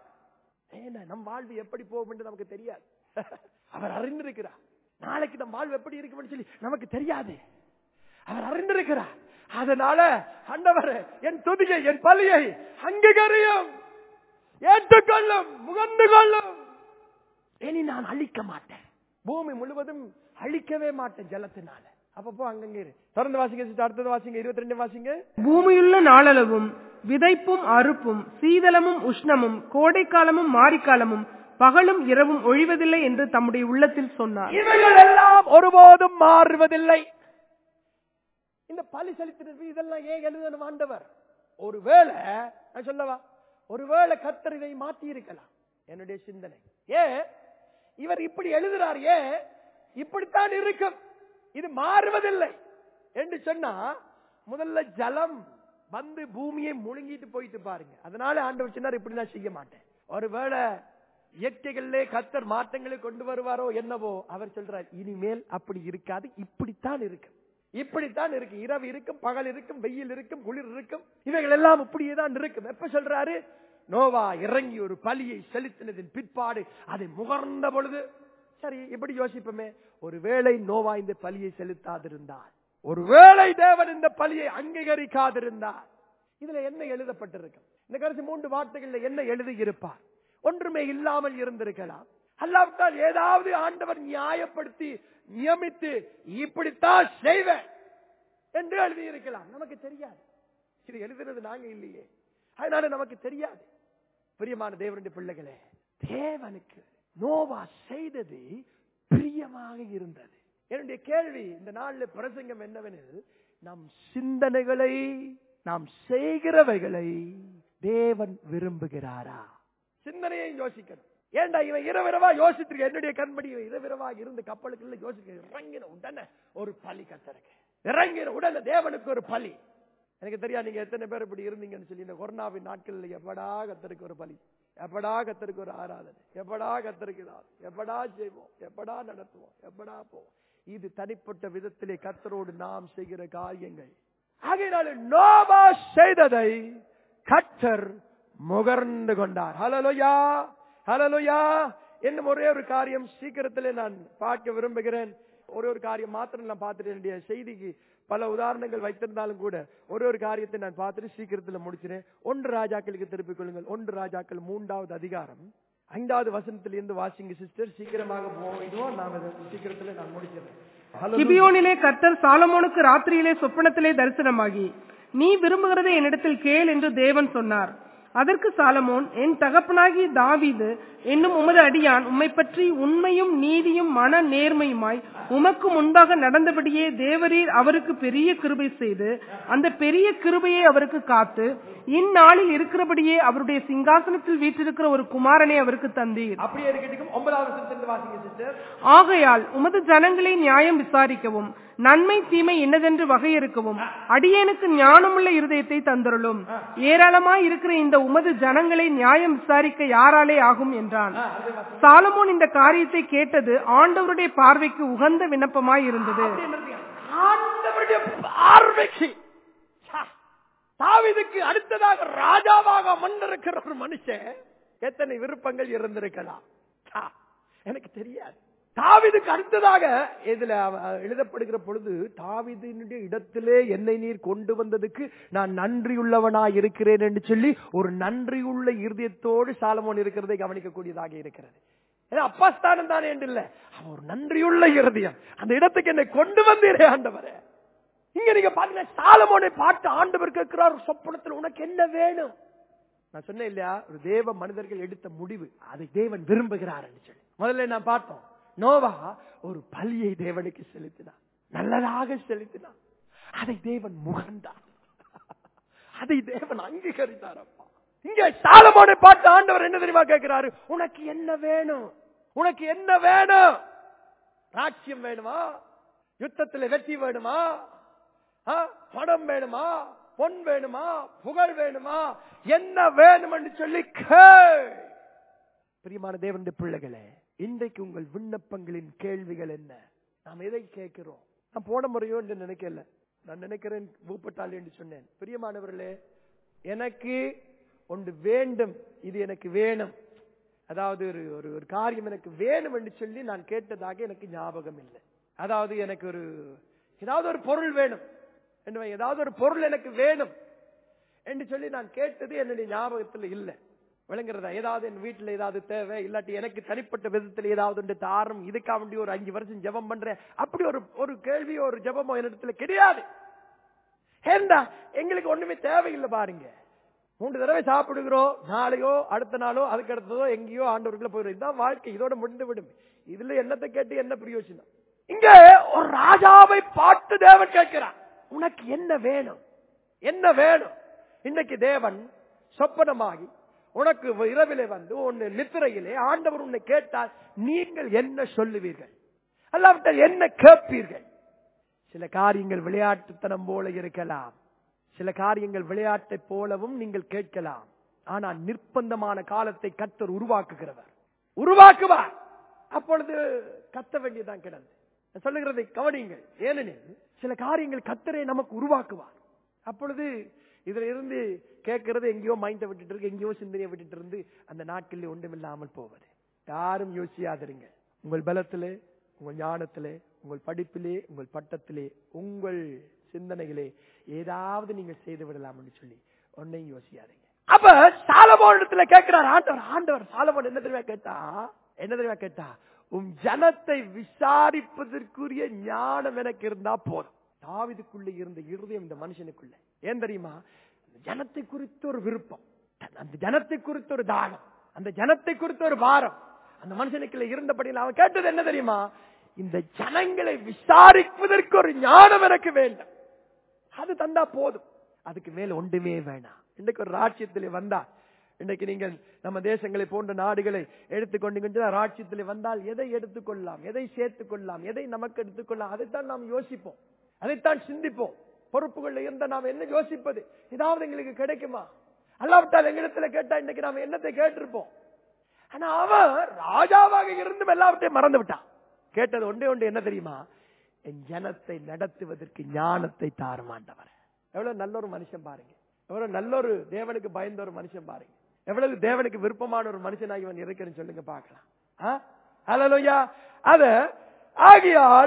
ஏன்னா நம் வாழ்வு எப்படி போகும் என்று நமக்கு தெரியாது அவர் அறிந்திருக்கிறார் நாளைக்கு நம் வாழ்வு எப்படி இருக்கும் சொல்லி நமக்கு தெரியாது அவர் அறிந்திருக்கிறார் அதனால ஆண்டவர் என் துதியை என் பலியை அங்கீகரியும் ஏற்றுக்கொள்ளும் முகந்து கொள்ளும் இனி நான் அழிக்க மாட்டேன் பூமி முழுவதும் அழிக்கவே மாட்டேன் ஜலத்தினால அப்பப்போ அங்கங்க இரு தொடர்ந்து வாசிங்க sister. அடுத்தது வாசிங்க இருபத்தி ரெண்டு வாசிங்க பூமியுள்ள நாளளவும் விதைப்பும் அறுப்பும் சீதளமும் உஷ்ணமும் கோடைக்காலமும் மாரிக்காலமும் பகலும் இரவும் ஒழிவதில்லை என்று தம்முடைய உள்ளத்தில் சொன்னார் இவைகள் எல்லாம் ஒருபோதும் மாறுவதில்லை இந்த பலி செலுத்தினது இதெல்லாம் ஏன் எழுதணும் ஆண்டவர் ஒருவேளை நான் சொல்லவா ஒருவேளை கத்தர் இதை மாற்றி இருக்கலாம் என்னுடைய சிந்தனை ஏன் இவர் இப்படி எழுதுறார் ஏன் இப்படித்தான் இருக்கும் இது மாறுவதில்லை என்று சொன்னா முதல்ல ஜலம் வந்து பூமியை முழுங்கிட்டு போயிட்டு பாருங்க அதனால ஆண்டவர் சொன்னார் இப்படி நான் செய்ய மாட்டேன் ஒருவேளை இயற்கைகளிலே கத்தர் மாற்றங்களை கொண்டு வருவாரோ என்னவோ அவர் சொல்றார் இனிமேல் அப்படி இருக்காது இப்படித்தான் இருக்கு இப்படித்தான் இருக்கு இரவு இருக்கும் பகல் இருக்கும் வெயில் இருக்கும் குளிர் இருக்கும் இவைகள் எல்லாம் இப்படியே தான் இருக்கும் எப்ப சொல்றாரு நோவா இறங்கி ஒரு பலியை செலுத்தினதின் பிற்பாடு அதை முகர்ந்த பொழுது சரி இப்படி யோசிப்போமே ஒருவேளை நோவா இந்த பலியை செலுத்தாதிருந்தார் ஒருவேளை தேவன் இந்த பலியை அங்கீகரிக்காதிருந்தார் இதுல என்ன எழுதப்பட்டிருக்கும் இந்த கடைசி மூன்று வார்த்தைகள்ல என்ன எழுதி இருப்பார் ஒன்றுமே இல்லாமல் இருந்திருக்கலாம் அல்லாவிட்டால் ஏதாவது ஆண்டவர் நியாயப்படுத்தி நியமித்து இப்படித்தான் செய்வேன் என்று எழுதியிருக்கலாம் நமக்கு தெரியாது இது எழுதுனது நாங்க இல்லையே அதனால நமக்கு தெரியாது பிரியமான தேவனுடைய பிள்ளைகளே தேவனுக்கு நோவா செய்தது பிரியமாக இருந்தது என்னுடைய கேள்வி இந்த நாள்ல பிரசங்கம் என்னவெனில் நம் சிந்தனைகளை நாம் செய்கிறவைகளை தேவன் விரும்புகிறாரா சிந்தனையை யோசிக்கணும் ஏண்டா இவன் இரவிரவா யோசிச்சிருக்க என்னுடைய கண்படி இவன் இரவிரவா இருந்து கப்பலுக்குள்ள யோசிக்க இறங்கின உடனே ஒரு பலி கத்தருக்கு இறங்கின உடனே தேவனுக்கு ஒரு பலி எனக்கு தெரியாது நீங்க எத்தனை பேர் இப்படி இருந்தீங்கன்னு சொல்லி இந்த கொரோனாவின் நாட்கள்ல எப்படா கத்தருக்கு ஒரு பலி எப்படா கத்தருக்கு ஒரு ஆராதனை எப்படா கத்தருக்கு இது ஆகும்? எப்படா செய்வோம் எப்படா நடத்துவோம் எப்படா போவோம் இது தனிப்பட்ட விதத்திலே கத்தரோடு நாம் செய்கிற காரியங்கள் ஆகையினால நோபா செய்ததை கத்தர் முகர்ந்து கொண்டார் ஹலலுயா ஹலலுயா இன்னும் ஒரே ஒரு காரியம் சீக்கிரத்திலே நான் பார்க்க விரும்புகிறேன் ஒரு ஒரு காரியம் மாத்திரம் நான் பார்த்துட்டு என்னுடைய செய்திக்கு பல உதாரணங்கள் வைத்திருந்தாலும் கூட ஒரு ஒரு காரியத்தை நான் பார்த்துட்டு சீக்கிரத்துல முடிச்சினேன் ஒன்று ராஜாக்களுக்கு திருப்பிக் கொள்ளுங்கள் ஒன்று ராஜாக்கள் மூன்றாவது அதிகாரம் ஐந்தாவது வசனத்திலிருந்து வாசிங்க சிஸ்டர் சீக்கிரமாக போயிடுவோம் நான் அதை சீக்கிரத்துல நான் முடிச்சிடறேன் Hallelujah. கிபியோனிலே கர்த்தர் சாலமோனுக்கு ராத்திரியிலே சொப்பனத்திலே தரிசனமாகி நீ விரும்புகிறதை என்னிடத்தில் கேள் என்று தேவன் சொன்னார் அதற்கு சாலமோன் என் தகப்பனாகி தாவீது என்னும் உமது அடியான் உம்மை பற்றி உண்மையும் நீதியும் மன நேர்மையுமாய் உமக்கு முன்பாக நடந்தபடியே தேவரீர் அவருக்கு பெரிய கிருபை செய்து அந்த பெரிய கிருபையை அவருக்கு காத்து இந்நாளில் இருக்கிறபடியே அவருடைய சிங்காசனத்தில் வீற்றிருக்கிற ஒரு குமாரனை அவருக்கு தந்தீர் அப்படியே இருக்கட்டும் ஒன்பதாவது வசனத்திலிருந்து வாசிங்க சிஸ்டர் ஆகையால் உமது ஜனங்களை நியாயம் விசாரிக்கவும் நன்மை தீமை என்னதென்று வகையறுக்கவும் அடியேனுக்கு ஞானமுள்ள இருதயத்தை தந்தருளும் ஏராளமாய் இருக்கிற இந்த உமது ஜனங்களை நியாயம் விசாரிக்க யாராலே ஆகும் என்றான் சாலமோன் இந்த காரியத்தை கேட்டது ஆண்டவருடைய பார்வைக்கு உகந்த விண்ணப்பமாய் இருந்தது ஆண்டவருடைய பார்வைக்கு சா, தாவீதுக்கு அடுத்ததாக ராஜாவாக மன்னிருக்கிற ஒரு மனுஷன் எத்தனை விருப்பங்கள் இருந்திருக்கலாம் சா, எனக்கு தெரியாது தாவீதுக்கு அடுத்ததாக இதுல அவ- எழுதப்படுகிற பொழுது தாவீதினுடைய இடத்திலே என்னை நீர் கொண்டு வந்ததுக்கு நான் நன்றியுள்ளவனாய் இருக்கிறேன் என்று சொல்லி ஒரு நன்றியுள்ள இருதயத்தோடு சாலமோன் இருக்கிறதை கவனிக்கக்கூடியதாக இருக்கிறது ஏன்னா அப்பா ஸ்தானம் தானே என்று இல்ல அவன் ஒரு நன்றியுள்ள இருதயம் அந்த இடத்துக்கு என்னை கொண்டு வந்தீரே ஆண்டவரே இங்க நீங்க பாருங்க சாலமோனை பார்த்து ஆண்டவர் கேட்கிறார் சொப்பனத்தில் உனக்கு என்ன வேணும் நான் சொன்னேன் இல்லையா ஒரு தேவ மனிதர்கள் எடுத்த முடிவு அதை தேவன் விரும்புகிறார் என்று சொல்லி முதல்ல நான் பார்த்தோம் நோவா ஒரு பலியை தேவனுக்கு செலுத்தினான் நல்லதாக செலுத்தினான் அதை தேவன் முகர்ந்தார் அதை தேவன் அங்கீகரித்தார் அப்பா இங்க சாலமோனை பார்த்து ஆண்டவர் என்ன தெரியுமா கேட்கிறாரு உனக்கு என்ன வேணும் உனக்கு என்ன வேணும் ராட்சியம் வேணுமா யுத்தத்துல வெற்றி வேணுமா ஆ? பணம் வேணுமா பொன் வேணுமா புகழ் வேணுமா என்ன வேணும் என்று சொல்லி கேள் பிரியமான தேவனுடைய பிள்ளைகளே இன்றைக்கு உங்கள் விண்ணப்பங்களின் கேள்விகள் என்ன நாம் எதை கேட்கிறோம் நான் போன முறையோ என்று நினைக்கல நான் நினைக்கிறேன் பூப்பட்டாள் என்று சொன்னேன் பிரியமானவர்களே எனக்கு ஒன்று வேண்டும் இது எனக்கு வேணும் அதாவது ஒரு ஒரு ஒரு காரியம் எனக்கு வேணும் என்று சொல்லி நான் கேட்டதாக எனக்கு ஞாபகம் இல்லை அதாவது எனக்கு ஒரு ஏதாவது ஒரு பொருள் வேணும் என்று வை, ஏதாவது ஒரு பொருள் எனக்கு வேணும் என்று சொல்லி நான் கேட்டது என்னுடைய ஞாபகத்தில் இல்லை விளங்குறதா ஏதாவது என் வீட்டுல ஏதாவது தேவை இல்லாட்டி எனக்கு தனிப்பட்ட விதத்துல ஏதாவது ஒன்று தாரம் இதுக்காக வேண்டி ஒரு அஞ்சு வருஷம் ஜெபம் பண்றேன் அப்படி ஒரு ஒரு கேள்வியோ ஒரு ஜெபமோ என்னிடத்துல கிடையாது ஏண்டா எங்களுக்கு ஒண்ணுமே தேவையில்லை பாருங்க மூன்று தடவை சாப்பிடுகிறோம் நாளையோ அடுத்த நாளோ அதுக்கு அடுத்ததோ எங்கேயோ ஆண்டவருக்குள்ள போயிடும் இதுதான் வாழ்க்கை இதோட முடிந்து விடும் இதுல என்னத்தை கேட்டு என்ன பிரயோஜனம் இங்க ஒரு ராஜாவை பார்த்து தேவன் கேட்கிறான் உனக்கு என்ன வேணும் என்ன வேணும் இன்னைக்கு தேவன் சொப்பனமாகி உனக்கு இரவிலே வந்து உன் நித்திரையிலே ஆண்டவர் உன்னை கேட்டால் நீங்கள் என்ன சொல்லுவீர்கள் அல்லாவிட்டால் என்ன கேட்பீர்கள் சில காரியங்கள் விளையாட்டுத்தனம் போல இருக்கலாம் சில காரியங்கள் விளையாட்டை போலவும் நீங்கள் கேட்கலாம் ஆனால் நிர்பந்தமான காலத்தை கத்தர் உருவாக்குகிறவர் உருவாக்குவார் அப்பொழுது கத்த வேண்டியதான் கிடந்து நான் சொல்லுகிறதை கவனியுங்கள் ஏனெனில் சில காரியங்கள் கத்தரை நமக்கு உருவாக்குவார் அப்பொழுது இதுல இருந்து கேட்கறது எங்கேயோ மைண்ட விட்டுட்டு இருக்கு எங்கேயோ சிந்தனையை விட்டுட்டு இருந்து அந்த நாட்களில் ஒன்றுமில்லாமல் போவது யாரும் யோசியாதிருங்க உங்கள் பலத்திலே உங்கள் ஞானத்திலே உங்கள் படிப்பிலே உங்கள் பட்டத்திலே உங்கள் சிந்தனைகளே ஏதாவது நீங்கள் செய்து விடலாம் என்று சொல்லி ஒன்னையும் யோசியாதீங்க அப்ப சாலமோன் இடத்துல கேட்கிறார் ஆண்டவர் ஆண்டவர் சாலமோன் என்ன தெரியுமா கேட்டா என்ன தெரியுமா கேட்டா உன் ஜனத்தை விசாரிப்பதற்குரிய ஞானம் எனக்கு இருந்தா போதும் தாவிதுக்குள்ள இருந்த இருதயம் இந்த மனுஷனுக்குள்ள ஏன் தெரியுமா அந்த ஜனத்தை குறித்த ஒரு விருப்பம் அந்த ஜனத்தை குறித்த ஒரு தாகம் அந்த ஜனத்தை குறித்த ஒரு பாரம் அந்த மனுஷனுக்குள்ள இருந்தபடியில் அவன் கேட்டது என்ன தெரியுமா இந்த ஜனங்களை விசாரிப்பதற்கு ஒரு ஞானம் எனக்கு வேண்டும் அது தந்தா போதும் அதுக்கு மேல ஒன்றுமே வேணாம் இன்னைக்கு ஒரு ராட்சியத்திலே வந்தா இன்னைக்கு நீங்கள் நம்ம தேசங்களை போன்ற நாடுகளை எடுத்துக்கொண்டு ராட்சியத்திலே வந்தால் எதை எடுத்துக்கொள்ளலாம் எதை சேர்த்துக் கொள்ளலாம் எதை நமக்கு எடுத்துக்கொள்ளலாம் அதைத்தான் நாம் யோசிப்போம் அதைத்தான் சிந்திப்போம் பொறுப்புகள் இருந்த நாம் என்ன யோசிப்பது ஏதாவது எங்களுக்கு கிடைக்குமா அல்லாவிட்டால் எங்களிடத்துல கேட்டா இன்னைக்கு நாம என்னத்தை கேட்டிருப்போம் ஆனா அவன் ராஜாவாக இருந்தும் எல்லாவற்றையும் மறந்து விட்டான் கேட்டது ஒன்றே ஒன்று என்ன தெரியுமா என் ஜனத்தை நடத்துவதற்கு ஞானத்தை தாருமாண்டவர் எவ்வளவு நல்ல ஒரு மனுஷன் பாருங்க எவ்வளவு நல்ல ஒரு தேவனுக்கு பயந்த ஒரு மனுஷன் பாருங்க எவ்வளவு தேவனுக்கு விருப்பமான ஒரு மனுஷனாக இவன் இருக்கிறேன்னு சொல்லுங்க பார்க்கலாம் அலலுயா அத ஆகியால்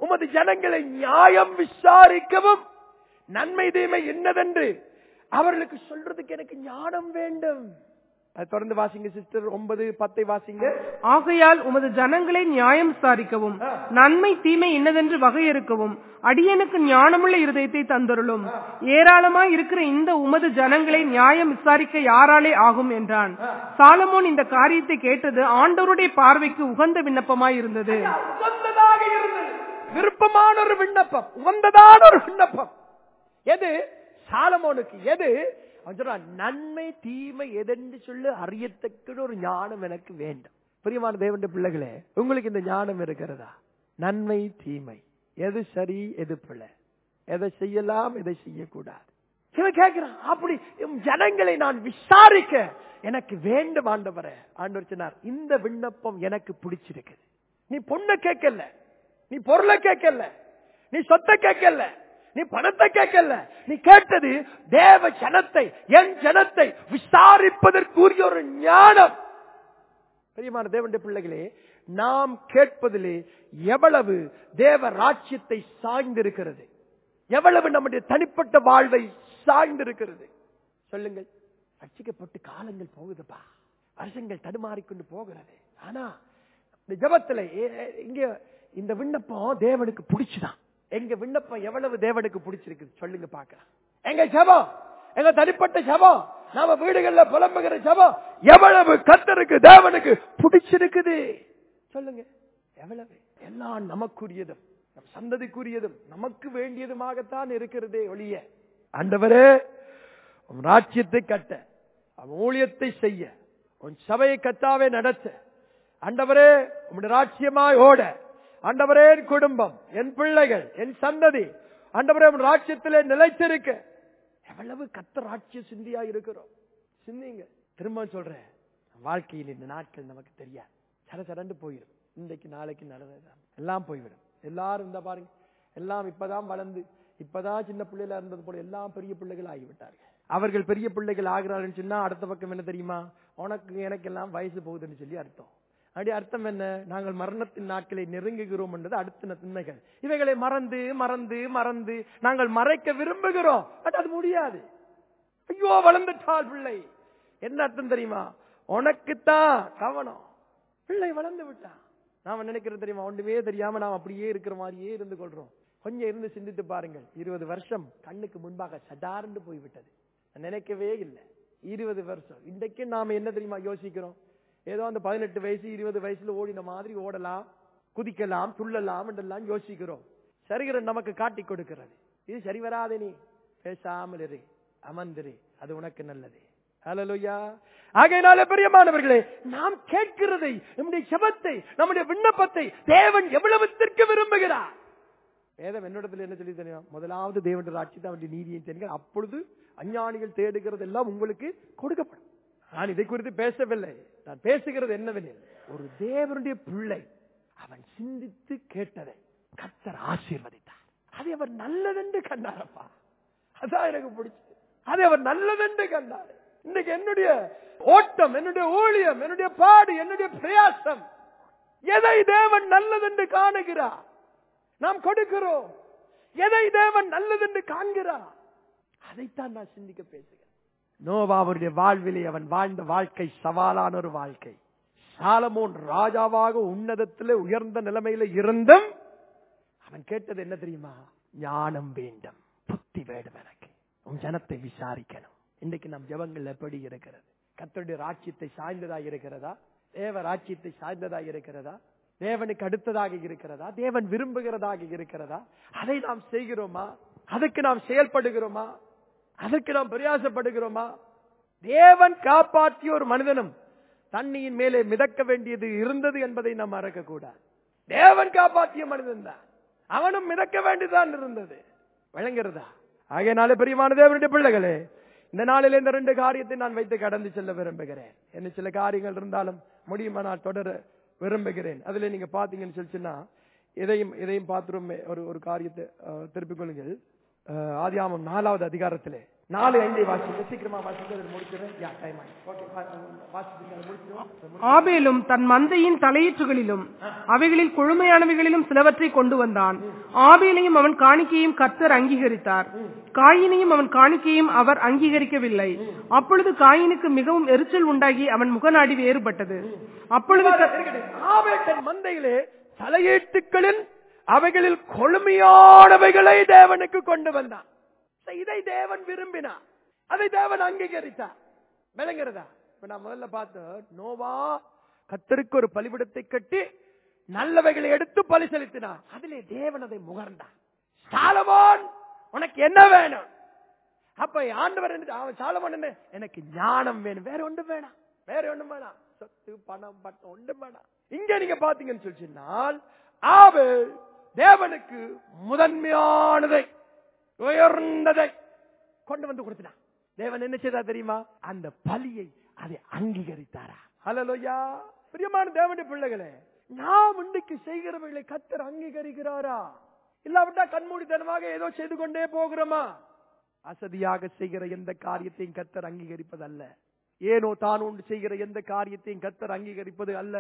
உமது ஜனங்களை நியாயம் விசாரிக்கவும் நன்மை தீமை என்னதென்று அவர்களுக்கு சொல்றதுக்கு எனக்கு ஞானம் வேண்டும் அது தொடர்ந்து வாசிங்க சிஸ்டர் ஒன்பது பத்தை வாசிங்க ஆகையால் உமது ஜனங்களை நியாயம் விசாரிக்கவும் நன்மை தீமை இன்னதென்று வகையறுக்கவும் அடியனுக்கு ஞானமுள்ள இருதயத்தை தந்தருளும் ஏராளமாய் இருக்கிற இந்த உமது ஜனங்களை நியாயம் விசாரிக்க யாராலே ஆகும் என்றான் சாலமோன் இந்த காரியத்தை கேட்டது ஆண்டவருடைய பார்வைக்கு உகந்த விண்ணப்பமாய் இருந்தது உகந்ததாக இருந்தது விருப்பமான ஒரு விண்ணப்பம் உகந்ததான ஒரு விண்ணப்பம் எது சாலமோனுக்கு எது அவன் சொல்றான் நன்மை தீமை எதென்று சொல்லி அறியத்தக்க ஒரு ஞானம் எனக்கு வேண்டும் பிரியமான தேவனுடைய பிள்ளைகளே உங்களுக்கு இந்த ஞானம் இருக்கிறதா நன்மை தீமை எது சரி எது பிழை எதை செய்யலாம் எதை செய்யக்கூடாது இவன் கேட்கிறான் அப்படி உம் ஜனங்களை நான் விசாரிக்க எனக்கு வேண்டும் ஆண்டவரே ஆண்டவர் சொன்னார் இந்த விண்ணப்பம் எனக்கு பிடிச்சிருக்குது நீ பொண்ணை கேட்கல நீ பொருளை கேட்கல நீ சொத்தை கேட்கல நீ பணத்தை கேட்கல நீ கேட்டது தேவ ஜனத்தை என் ஜனத்தை விசாரிப்பதற்குரிய ஒரு ஞானம் பிரியமான தேவனுடைய பிள்ளைகளே நாம் கேட்பதிலே எவ்வளவு தேவ ராட்சியத்தை சாய்ந்திருக்கிறது எவ்வளவு நம்முடைய தனிப்பட்ட வாழ்வை சாய்ந்திருக்கிறது சொல்லுங்கள் ரட்சிக்கப்பட்டு காலங்கள் போகுதுப்பா வருஷங்கள் தடுமாறிக்கொண்டு போகிறது ஆனா இந்த ஜபத்துல இங்க இந்த விண்ணப்பம் தேவனுக்கு பிடிச்சுதான் எங்க விண்ணப்பம் எவ்வளவு தேவனுக்கு பிடிச்சிருக்கு சொல்லுங்க பாக்கலாம் எங்க ஜபம் எங்க தனிப்பட்ட ஜபம் நாம வீடுகள்ல புலம்புகிற ஜபம் எவ்வளவு கத்தருக்கு தேவனுக்கு பிடிச்சிருக்குது சொல்லுங்க எவ்வளவு எல்லாம் நமக்குரியதும் நம் சந்ததிக்குரியதும் நமக்கு வேண்டியதுமாகத்தான் இருக்கிறதே ஒழிய ஆண்டவரே உன் ராஜ்யத்தை கட்ட உன் ஊழியத்தை செய்ய உன் சபையை கத்தாவே நடத்த ஆண்டவரே உம்முடைய ராட்சியமாய் ஓட ஆண்டவரே என் குடும்பம் என் பிள்ளைகள் என் சந்ததி ஆண்டவரே உன் ராட்சியத்திலே நிலைத்திருக்க எவ்வளவு கத்த ராட்சிய சிந்தியா இருக்கிறோம் சிந்திங்க திரும்ப சொல்றேன் வாழ்க்கையில் இந்த நாட்கள் நமக்கு தெரியாது சர சரண்டு போயிடும் இன்றைக்கு நாளைக்கு நடந்ததுதான் எல்லாம் போய்விடும் எல்லாரும் இந்த பாருங்க எல்லாம் இப்பதான் வளர்ந்து இப்பதான் சின்ன பிள்ளைகளா இருந்தது போல எல்லாம் பெரிய பிள்ளைகள் ஆகிவிட்டார்கள் அவர்கள் பெரிய பிள்ளைகள் ஆகிறார்கள் சொன்னா அடுத்த பக்கம் என்ன தெரியுமா உனக்கு எனக்கு எல்லாம் வயசு போகுதுன்னு சொல்லி அர்த்தம் அப்படி அர்த்தம் என்ன நாங்கள் மரணத்தின் நாட்களை நெருங்குகிறோம் என்றது அடுத்த திண்மைகள் இவைகளை மறந்து மறந்து மறந்து நாங்கள் மறைக்க விரும்புகிறோம் பட் அது முடியாது ஐயோ வளர்ந்துட்டாள் பிள்ளை என்ன அர்த்தம் தெரியுமா உனக்குத்தான் கவனம் பிள்ளை வளர்ந்து விட்டான் நாம நினைக்கிறது தெரியுமா ஒன்றுமே தெரியாம நாம் அப்படியே இருக்கிற மாதிரியே இருந்து கொள்றோம் கொஞ்சம் இருந்து சிந்தித்து பாருங்கள் இருபது வருஷம் கண்ணுக்கு முன்பாக சடார்ந்து போய்விட்டது நான் நினைக்கவே இல்லை இருபது வருஷம் இன்றைக்கு நாம என்ன தெரியுமா யோசிக்கிறோம் ஏதோ அந்த பதினெட்டு வயசு இருபது வயசுல ஓடின மாதிரி ஓடலாம் குதிக்கலாம் துள்ளலாம் என்றெல்லாம் யோசிக்கிறோம் சரிகிற நமக்கு காட்டி கொடுக்கிறது இது சரி வராதே நீ பேசாமல் இரு அமர்ந்திரு அது உனக்கு நல்லது ஹalleluya ஆகையினால பெரியமானவர்களே நாம் கேட்கிறதை நம்முடைய செபத்தை நம்முடைய விண்ணப்பத்தை தேவன் எவ்வளவுத்திற்கு விரும்புகிறார் வேதம் என்னிடத்தில் என்ன சொல்லி தெரியும் முதலாவது தேவனுடைய ராட்சியத்தை அவனுடைய நீதியை தெரியுங்க அப்பொழுது அஞ்ஞானிகள் தேடுகிறது எல்லாம் உங்களுக்கு கொடுக்கப்படும் நான் இதை குறித்து பேசவில்லை நான் பேசுகிறது என்னவெனில் ஒரு தேவனுடைய பிள்ளை அவன் சிந்தித்து கேட்டதை கத்தர் ஆசீர்வதித்தார் அதை அவர் நல்லதென்று கண்டாரப்பா அதான் எனக்கு பிடிச்சது அதை அவர் நல்லதென்று கண்டார் இன்னைக்கு என்னுடைய ஓட்டம் என்னுடைய ஊழியம் என்னுடைய பாடு என்னுடைய பிரயாசம் எதை தேவன் நல்லதென்று காணுகிறார் நாம் கொடுக்கிறோம் எதை தேவன் நல்லதென்று காண்கிறார் அதைத்தான் நான் சிந்திக்க பேசுகிறேன் நோவாவுடைய வாழ்விலே அவன் வாழ்ந்த வாழ்க்கை சவாலான ஒரு வாழ்க்கை சாலமோன் ராஜாவாக உன்னதத்திலே உயர்ந்த நிலைமையில இருந்தும் அவன் கேட்டது என்ன தெரியுமா ஞானம் வேண்டும் புத்தி வேண்டும் எனக்கு உன் ஜனத்தை விசாரிக்கணும் இன்னைக்கு நம் ஜபங்கள் எப்படி இருக்கிறது கத்தருடைய ராட்சியத்தை சாய்ந்ததா இருக்கிறதா தேவ ராட்சியத்தை சாய்ந்ததா இருக்கிறதா தேவனுக்கு அடுத்ததாக இருக்கிறதா தேவன் விரும்புகிறதாக இருக்கிறதா அதை நாம் செய்கிறோமா அதுக்கு நாம் செயல்படுகிறோமா அதற்கு நாம் பிரயாசப்படுகிறோமா தேவன் காப்பாற்றிய ஒரு மனிதனும் தண்ணியின் மேலே மிதக்க வேண்டியது இருந்தது என்பதை நாம் மறக்க கூடாது தேவன் காப்பாற்றிய மனிதன் தான் அவனும் மிதக்க வேண்டியதான் இருந்தது வழங்குறதா ஆகையனால பெரியமான தேவனுடைய பிள்ளைகளே இந்த நாளில் இந்த ரெண்டு காரியத்தை நான் வைத்து கடந்து செல்ல விரும்புகிறேன் என்ன சில காரியங்கள் இருந்தாலும் முடியுமா நான் தொடர விரும்புகிறேன் அதுல நீங்க பாத்தீங்கன்னு சொல்லிச்சுன்னா இதையும் இதையும் பார்த்துருமே ஒரு ஒரு காரியத்தை அஹ், திருப்பிக் கொள்ளுங்கள் அஹ், ஆதியாமம் நாலாவது அதிகாரத்திலே நாலு ஐந்தை வாசிக்க சீக்கிரமா வாசிக்க அதை முடிச்சிடுறேன் யா டைம் ஆயிடுச்சு ஓகே வாசிச்சு அதை முடிச்சிடுவோம் ஆபேலும் தன் மந்தையின் தலையீற்றுகளிலும் அவைகளில் கொழுமையானவைகளிலும் சிலவற்றை கொண்டு வந்தான் ஆபேலையும் அவன் காணிக்கையும் கர்த்தர் அங்கீகரித்தார் காயினையும் அவன் காணிக்கையும் அவர் அங்கீகரிக்கவில்லை அப்பொழுது காயினுக்கு மிகவும் எரிச்சல் உண்டாகி அவன் முகநாடி வேறுபட்டது அப்பொழுது கர்த்தர் ஆபேல் தன் மந்தையிலே தலையீட்டுகளில் அவைகளில் கொழுமையானவைகளை தேவனுக்கு கொண்டு வந்தான் சரி, இதை தேவன் விரும்பினார் அதை தேவன் அங்கீகரித்தார் விளங்குறதா இப்ப நான் முதல்ல பார்த்தோம் நோவா கத்தருக்கு ஒரு பலிபிடத்தை கட்டி நல்லவைகளை எடுத்து பலி செலுத்தினார் அதிலே தேவன் அதை முகர்ந்தார் சாலமோன் உனக்கு என்ன வேணும் அப்ப ஆண்டவர் என்ன அவன் சாலமோன் என்ன எனக்கு ஞானம் வேணும் வேற ஒன்றும் வேணாம் வேற ஒண்ணும் வேணாம் சொத்து பணம் பட்டம் ஒன்றும் வேணாம் இங்க நீங்க பாத்தீங்கன்னு சொல்லிச்சுனால் ஆபேல் தேவனுக்கு முதன்மையானதை உயர்ந்ததை கொண்டு வந்து கொடுத்தினான் தேவன் என்ன செய்தா தெரியுமா அந்த பலியை அதை அங்கீகரித்தாரா ஹலலோயா பிரியமான தேவனுடைய பிள்ளைகளே நாம் இன்றைக்கு செய்கிறவர்களை கத்தர் அங்கீகரிக்கிறாரா இல்லாவிட்டா கண்மூடித்தனமாக ஏதோ செய்து கொண்டே போகிறோமா அசதியாக செய்கிற எந்த காரியத்தையும் கத்தர் அங்கீகரிப்பதல்ல ஏனோ தான் உண்டு செய்கிற எந்த காரியத்தையும் கத்தர் அங்கீகரிப்பது அல்ல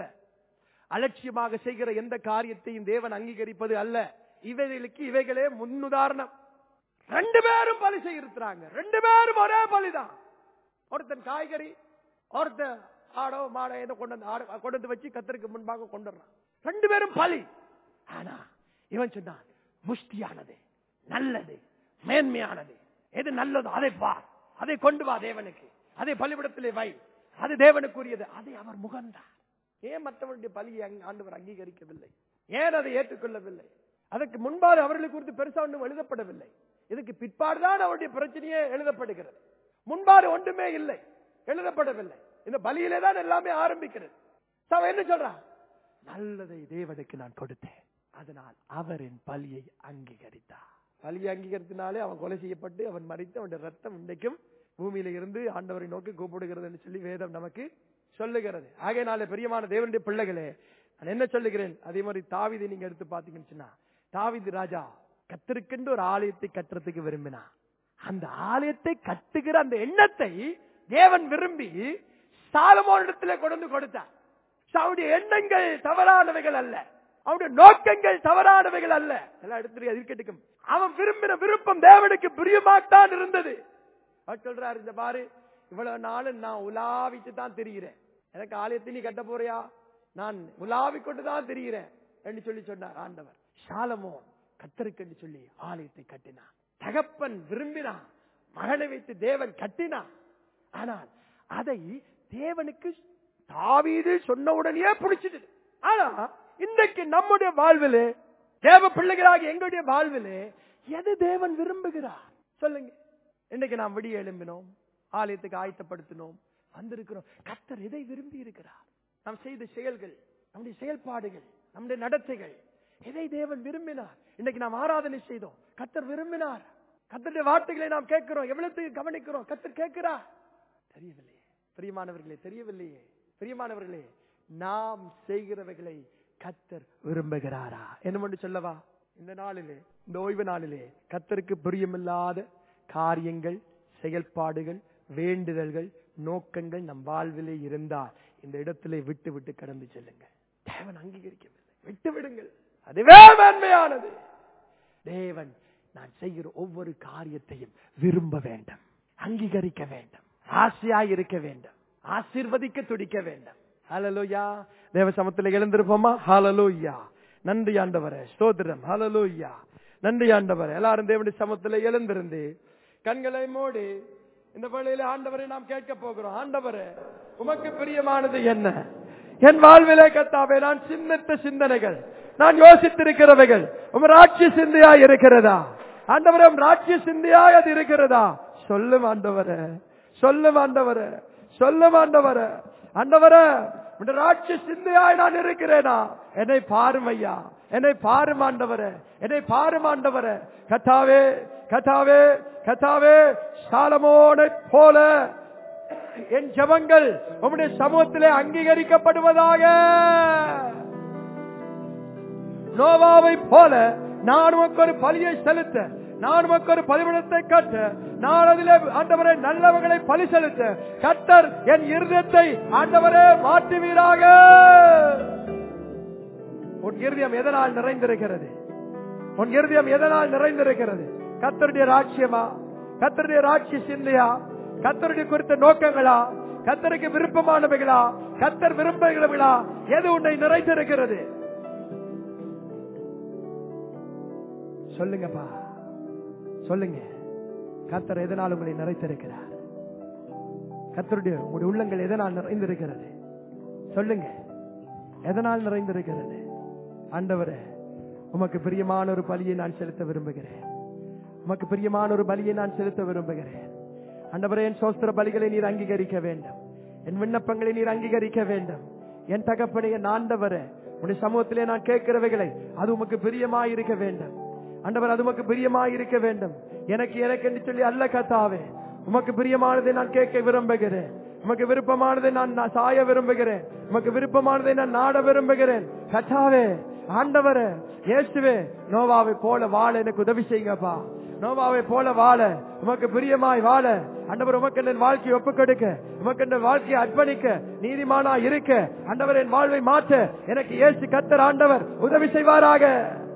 அலட்சியமாக செய்கிற எந்த காரியத்தையும் தேவன் அங்கீகரிப்பது அல்ல இவைகளுக்கு இவைகளே முன்னுதாரணம் ரெண்டு பேரும் பலி செய்யிருக்கிறாங்க ரெண்டு பேரும் ஒரே பலிதான் ஒருத்தன் காய்கறி ஒருத்தன் ஆடோ மாடோ ஏதோ கொண்டு வந்து ஆடோ கொண்டு வந்து வச்சு கத்தருக்கு முன்பாக கொண்டு வர்றான் ரெண்டு பேரும் பலி ஆனா இவன் சொன்னான் புஷ்டியானது நல்லது மேன்மையானது எது நல்லதோ அதை பார் அதை கொண்டு வா தேவனுக்கு அதை பலிபிடத்திலே வை அது தேவனுக்குரியது அதை அவர் முகந்தார் ஏன் மற்றவனுடைய பலியை அங்க- ஆண்டவர் அங்கீகரிக்கவில்லை ஏன் அதை ஏற்றுக்கொள்ளவில்லை அதற்கு முன்பாக அவர்களுக்கு குறித்து பெருசா ஒன்றும் எழுதப்படவில்லை இதுக்கு பிற்பாடுதான் அவருடைய பிரச்சனையே எழுதப்படுகிறது முன்பாடு ஒன்றுமே இல்லை எழுதப்படவில்லை இந்த பலியிலே தான் எல்லாமே ஆரம்பிக்கிறது So, அவன் என்ன சொல்றான் நல்லதை தேவனுக்கு நான் கொடுத்தேன் அதனால் அவரின் பலியை அங்கீகரித்தார் பலியை அங்கீகரித்தினாலே அவன் கொலை செய்யப்பட்டு அவன் மறித்து அவனுடைய ரத்தம் இன்றைக்கும் பூமியில இருந்து ஆண்டவரை நோக்கி கூப்பிடுகிறது என்று சொல்லி வேதம் நமக்கு சொல்லுகிறது ஆகையினாலே பிரியமான தேவனுடைய பிள்ளைகளே நான் என்ன சொல்லுகிறேன் அதே மாதிரி தாவீதை நீங்க எடுத்து பாத்தீங்கன்னு சொன்னா தாவீது ராஜா கத்திருக்கின்ற ஒரு ஆலயத்தை கட்டுறதுக்கு விரும்பினான் அந்த ஆலயத்தை கட்டுகிற அந்த எண்ணத்தை தேவன் விரும்பி சாலமோனிடத்திலே கொண்டு வந்து கொடுத்தார் So, அவருடைய எண்ணங்கள் தவறானவைகள் அல்ல அவருடைய நோக்கங்கள் தவறானவைகள் அல்ல எல்லாம் எடுத்து இருக்கட்டும் அவன் விரும்பின விருப்பம் தேவனுக்கு பிரியமாத்தான் இருந்தது அவர் சொல்றாரு இந்த பாரு இவ்வளவு நாள் நான் உலாவிட்டு தான் தெரிகிறேன் எனக்கு ஆலயத்தை நீ கட்ட போறியா நான் உலாவி கொண்டு தான் தெரிகிறேன் என்று சொல்லி சொன்னார் ஆண்டவர் சாலமோன் கத்தருக்கு என்று சொல்லி ஆலயத்தை கட்டினான் தகப்பன் விரும்பினான் மகனை வைத்து தேவன் கட்டினான் ஆனால் அதை தேவனுக்கு தாவீது சொன்ன உடனே பிடிச்சிட்டு ஆனா இன்றைக்கு நம்முடைய வாழ்விலே தேவ பிள்ளைகளாக எங்களுடைய வாழ்விலே எது தேவன் விரும்புகிறார் சொல்லுங்க இன்னைக்கு நாம் விடிய எழும்பினோம் ஆலயத்துக்கு ஆயத்தப்படுத்தினோம் வந்திருக்கிறோம் கர்த்தர் எதை விரும்பி இருக்கிறார் நாம் செய்த செயல்கள் நம்முடைய செயல்பாடுகள் நம்முடைய நடத்தைகள் எதை தேவன் விரும்பினார் இன்னைக்கு நாம் ஆராதனை செய்தோம் கர்த்தர் விரும்பினார் கர்த்தருடைய வார்த்தைகளை நாம் கேட்கிறோம் எவ்வளவு கவனிக்கிறோம் கர்த்தர் கேட்கிறார் தெரியவில்லையே பிரியமானவர்களே தெரியவில்லையே பிரியமானவர்களே நாம் செய்கிறவைகளை கத்தர் விரும்புகிறாரா என்ன சொல்லவா இந்த நாளிலே இந்த ஓய்வு நாளிலே கத்தருக்கு பிரியமில்லாத காரியங்கள் செயல்பாடுகள் வேண்டுதல்கள் நோக்கங்கள் நம் வாழ்விலே இருந்தால் இந்த இடத்திலே விட்டு விட்டு கடந்து செல்லுங்க தேவன் அங்கீகரிக்கவில்லை விட்டு விடுங்கள் அதுவே மேன்மையானது தேவன் நான் செய்கிற ஒவ்வொரு காரியத்தையும் விரும்ப வேண்டும் அங்கீகரிக்க வேண்டும் ஆசையாய் இருக்க வேண்டும் ஆசீர்வதிக்க துடிக்க வேண்டும் ஹalleluya தேவ சமத்தில் எழுந்திருப்போமா ஹalleluya நன்றி ஆண்டவரே ஸ்தோத்திரம் ஹalleluya நன்றி ஆண்டவரே எல்லாரும் தேவனுடைய சமத்தில் எழுந்திருந்து கண்களை மூடி இந்த வேளையில ஆண்டவரை நாம் கேட்க போகிறோம் ஆண்டவரே உமக்கு பிரியமானது என்ன என் வாழ்விலே கத்தாவே நான் சிந்தித்த சிந்தனைகள் நான் யோசித்திருக்கிறவைகள் உம் ராட்சிய சிந்தையா இருக்கிறதா ஆண்டவரே உம் ராட்சிய சிந்தையாய் அது இருக்கிறதா சொல்லும் ஆண்டவரே சொல்லும் ஆண்டவரே சொல்லும் ஆண்டவரே ஆண்டவரே உடைய ராட்சிய சிந்தையாய் நான் இருக்கிறேனா என்னை பாரும் ஐயா என்னை பாரும் ஆண்டவரே என்னை பாரும் ஆண்டவரே கத்தாவே கத்தாவே கத்தாவே சாலமோனை போல என் ஜபங்கள் உம்முடைய சமூகத்திலே அங்கீகரிக்கப்படுவதாக நோவாவை போல நான் உமக்கு ஒரு பலியை செலுத்த நான் உமக்கு ஒரு பலிபடத்தை கட்ட நான் அதிலே ஆண்டவரே நல்லவர்களை பலி செலுத்த கத்தர் என் இருதயத்தை ஆண்டவரே மாற்றுவீராக உன் இருதயம் எதனால் நிறைந்திருக்கிறது உன் இருதயம் எதனால் நிறைந்திருக்கிறது கத்தருடைய ராட்சியமா கத்தருடைய ராட்சிய சிந்தையா கத்தருடைய குறித்த நோக்கங்களா கத்தருக்கு விருப்பமானவைகளா கத்தர் விரும்புகிறவர்களா எது உன்னை நிறைந்திருக்கிறது சொல்லுங்கப்பா சொல்லுங்க கத்தர் எதனால் உங்களை நிறைத்திருக்கிறார் கத்தருடைய உங்களுடைய உள்ளங்கள் எதனால் நிறைந்திருக்கிறது சொல்லுங்க எதனால் நிறைந்திருக்கிறது ஆண்டவரே உமக்கு பிரியமான ஒரு பலியை நான் செலுத்த விரும்புகிறேன் உமக்கு பிரியமான ஒரு பலியை நான் செலுத்த விரும்புகிறேன் ஆண்டவரே என் சோஸ்திர பலிகளை நீர் அங்கீகரிக்க வேண்டும் என் விண்ணப்பங்களை நீர் அங்கீகரிக்க வேண்டும் என் தகப்பனை என் ஆண்டவரே உடைய சமூகத்திலே நான் கேட்கிறவைகளை அது உமக்கு பிரியமாய் இருக்க வேண்டும் ஆண்டவர் அது உமக்கு பிரியமாய் இருக்க வேண்டும் எனக்கு எனக்கு என்று சொல்லி அல்ல கத்தாவே உமக்கு பிரியமானதை நான் கேட்க விரும்புகிறேன் உமக்கு விருப்பமானதை நான் நான் சாய விரும்புகிறேன் உமக்கு விருப்பமானதை நான் நாட விரும்புகிறேன் கத்தாவே ஆண்டவரே இயேசுவே நோவாவை போல வாழ எனக்கு உதவி செய்யுங்கப்பா நோவாவை போல வாழ உமக்கு பிரியமாய் வாழ ஆண்டவர் உமக்கு என் வாழ்க்கையை ஒப்புக் கொடுக்க உமக்கு என் வாழ்க்கையை அர்ப்பணிக்க நீதிமானா இருக்க ஆண்டவர் என் வாழ்வை மாற்ற எனக்கு இயேசு கத்தர் ஆண்டவர் உதவி செய்வாராக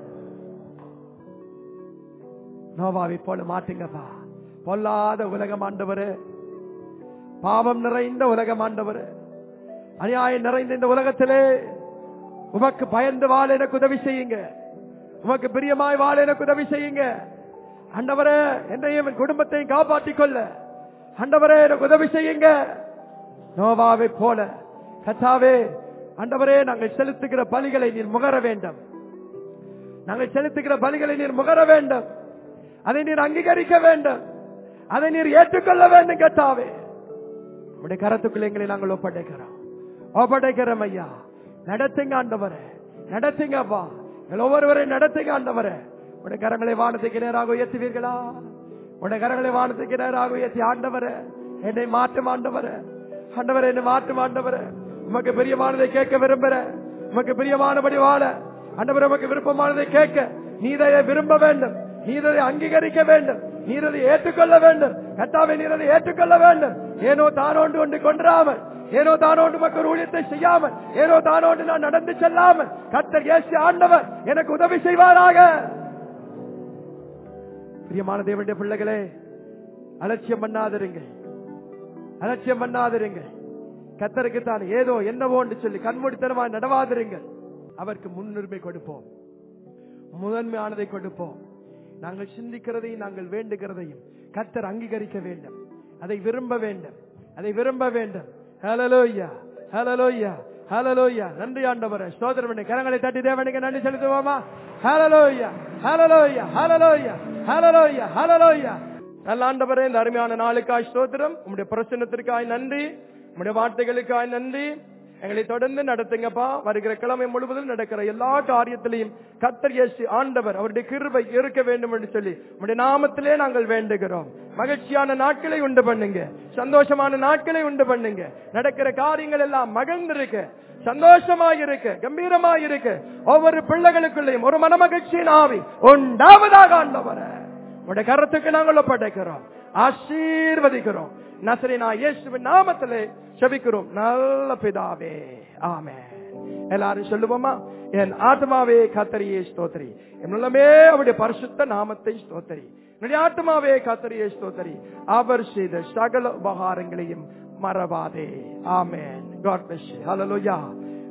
நோவாவை போல மாட்டுங்கப்பா பொல்லாத உலகம் ஆண்டவரு பாவம் நிறைந்த உலகம் ஆண்டவரு அநியாயம் நிறைந்த இந்த உலகத்திலே உமக்கு பயந்து வாழ எனக்கு உதவி செய்யுங்க உமக்கு பிரியமாய் வாழ எனக்கு உதவி செய்யுங்க அண்டவரே என்னையும் என் குடும்பத்தையும் காப்பாற்றிக் கொள்ள அண்டவரே எனக்கு உதவி செய்யுங்க நோவாவை போல கத்தாவே அண்டவரே நாங்கள் செலுத்துகிற பலிகளை நீர் முகர வேண்டும் நாங்கள் செலுத்துகிற பலிகளை நீர் முகர வேண்டும் அதை நீர் அங்கீகரிக்க வேண்டும் அதை நீர் ஏற்றுக்கொள்ள வேண்டும் கத்தாவே உடைய கரத்துக்குள்ள எங்களை நாங்கள் ஒப்படைக்கிறோம் ஒப்படைக்கிறோம் ஐயா நடத்துங்க ஆண்டவரே நடத்துங்க அப்பா எங்கள் ஒவ்வொருவரையும் நடத்துங்க ஆண்டவரே உடைய கரங்களை வானத்துக்கு நேராக உயர்த்துவீர்களா உடைய கரங்களை வானத்துக்கு நேராக உயர்த்தி ஆண்டவரே என்னை மாற்றும் ஆண்டவரே ஆண்டவரே என்னை மாற்றும் ஆண்டவரே உமக்கு பிரியமானதை கேட்க விரும்புறேன் உமக்கு பிரியமானபடி வாழ ஆண்டவரே உமக்கு விருப்பமானதை கேட்க நீதையை விரும்ப வேண்டும் நீரதை அங்கீகரிக்க வேண்டும் நீரதை ஏற்றுக்கொள்ள வேண்டும் கத்தாவை நீரதை ஏற்றுக்கொள்ள வேண்டும் ஏனோ தானோண்டு ஒன்று கொன்றாமல் ஏனோ தானோண்டு மக்கள் ஊழியத்தை செய்யாமல் ஏனோ தானோண்டு நான் நடந்து செல்லாமல் கத்தர் இயேசு ஆண்டவர் எனக்கு உதவி செய்வாராக பிரியமான தேவனுடைய பிள்ளைகளே அலட்சியம் பண்ணாதிருங்க அலட்சியம் பண்ணாதிருங்க கத்தருக்கு தான் ஏதோ என்னவோன்னு சொல்லி கண்மூடித்தனமாய் நடவாதிருங்க அவருக்கு முன்னுரிமை கொடுப்போம் முதன்மையானதை கொடுப்போம் நாங்கள் சிந்திக்கிறதையும் நாங்கள் வேண்டுகிறதையும் கத்தர் அங்கீகரிக்க வேண்டும் அதை விரும்ப வேண்டும் அதை விரும்ப வேண்டும் ஹலலோய்யா ஹலலோய்யா ஹலலோய்யா நன்றி ஆண்டவரே சோதரவனை கரங்களை தட்டி தேவனுக்கு நன்றி செலுத்துவோமா ஹலலோய்யா ஹலலோய்யா ஹலலோய்யா ஹலலோய்யா ஹலலோய்யா நல்ல ஆண்டவரே இந்த அருமையான நாளுக்காய் ஸ்தோத்திரம் உங்களுடைய பிரசன்னத்திற்காய் நன்றி உங்களுடைய வார்த்தைகளுக்காய் நன்றி எங்களை தொடர்ந்து நடத்துங்கப்பா வருகிற கிழமை முழுவதும் நடக்கிற எல்லா காரியத்திலையும் கத்தர் இயேசு ஆண்டவர் அவருடைய கிருபை இருக்க வேண்டும் என்று சொல்லி உடைய நாமத்திலே நாங்கள் வேண்டுகிறோம் மகிழ்ச்சியான நாட்களை உண்டு பண்ணுங்க சந்தோஷமான நாட்களை உண்டு பண்ணுங்க நடக்கிற காரியங்கள் எல்லாம் மகிழ்ந்திருக்க சந்தோஷமாய் இருக்க கம்பீரமாய் இருக்க ஒவ்வொரு பிள்ளைகளுக்குள்ளேயும் ஒரு மனமகிழ்ச்சியின் ஆவி உண்டாவதாக ஆண்டவர உடைய கருத்துக்கு நாங்கள் ஒப்படைக்கிறோம் ஆசீர்வதிக்கிறோம் நசரினா இயேசுவின் நாமத்திலே செபிக்கிறோம் நல்ல பிதாவே ஆமே எல்லாரும் சொல்லுவோமா என் ஆத்மாவே கத்தரியே ஸ்தோத்திரி என் உள்ளமே அவருடைய பரிசுத்த நாமத்தை ஸ்தோத்திரி என்னுடைய ஆத்மாவே கத்தரியே ஸ்தோத்திரி அவர் செய்த சகல உபகாரங்களையும் மறவாதே ஆமேன் காட் பிளஸ் ஹalleluya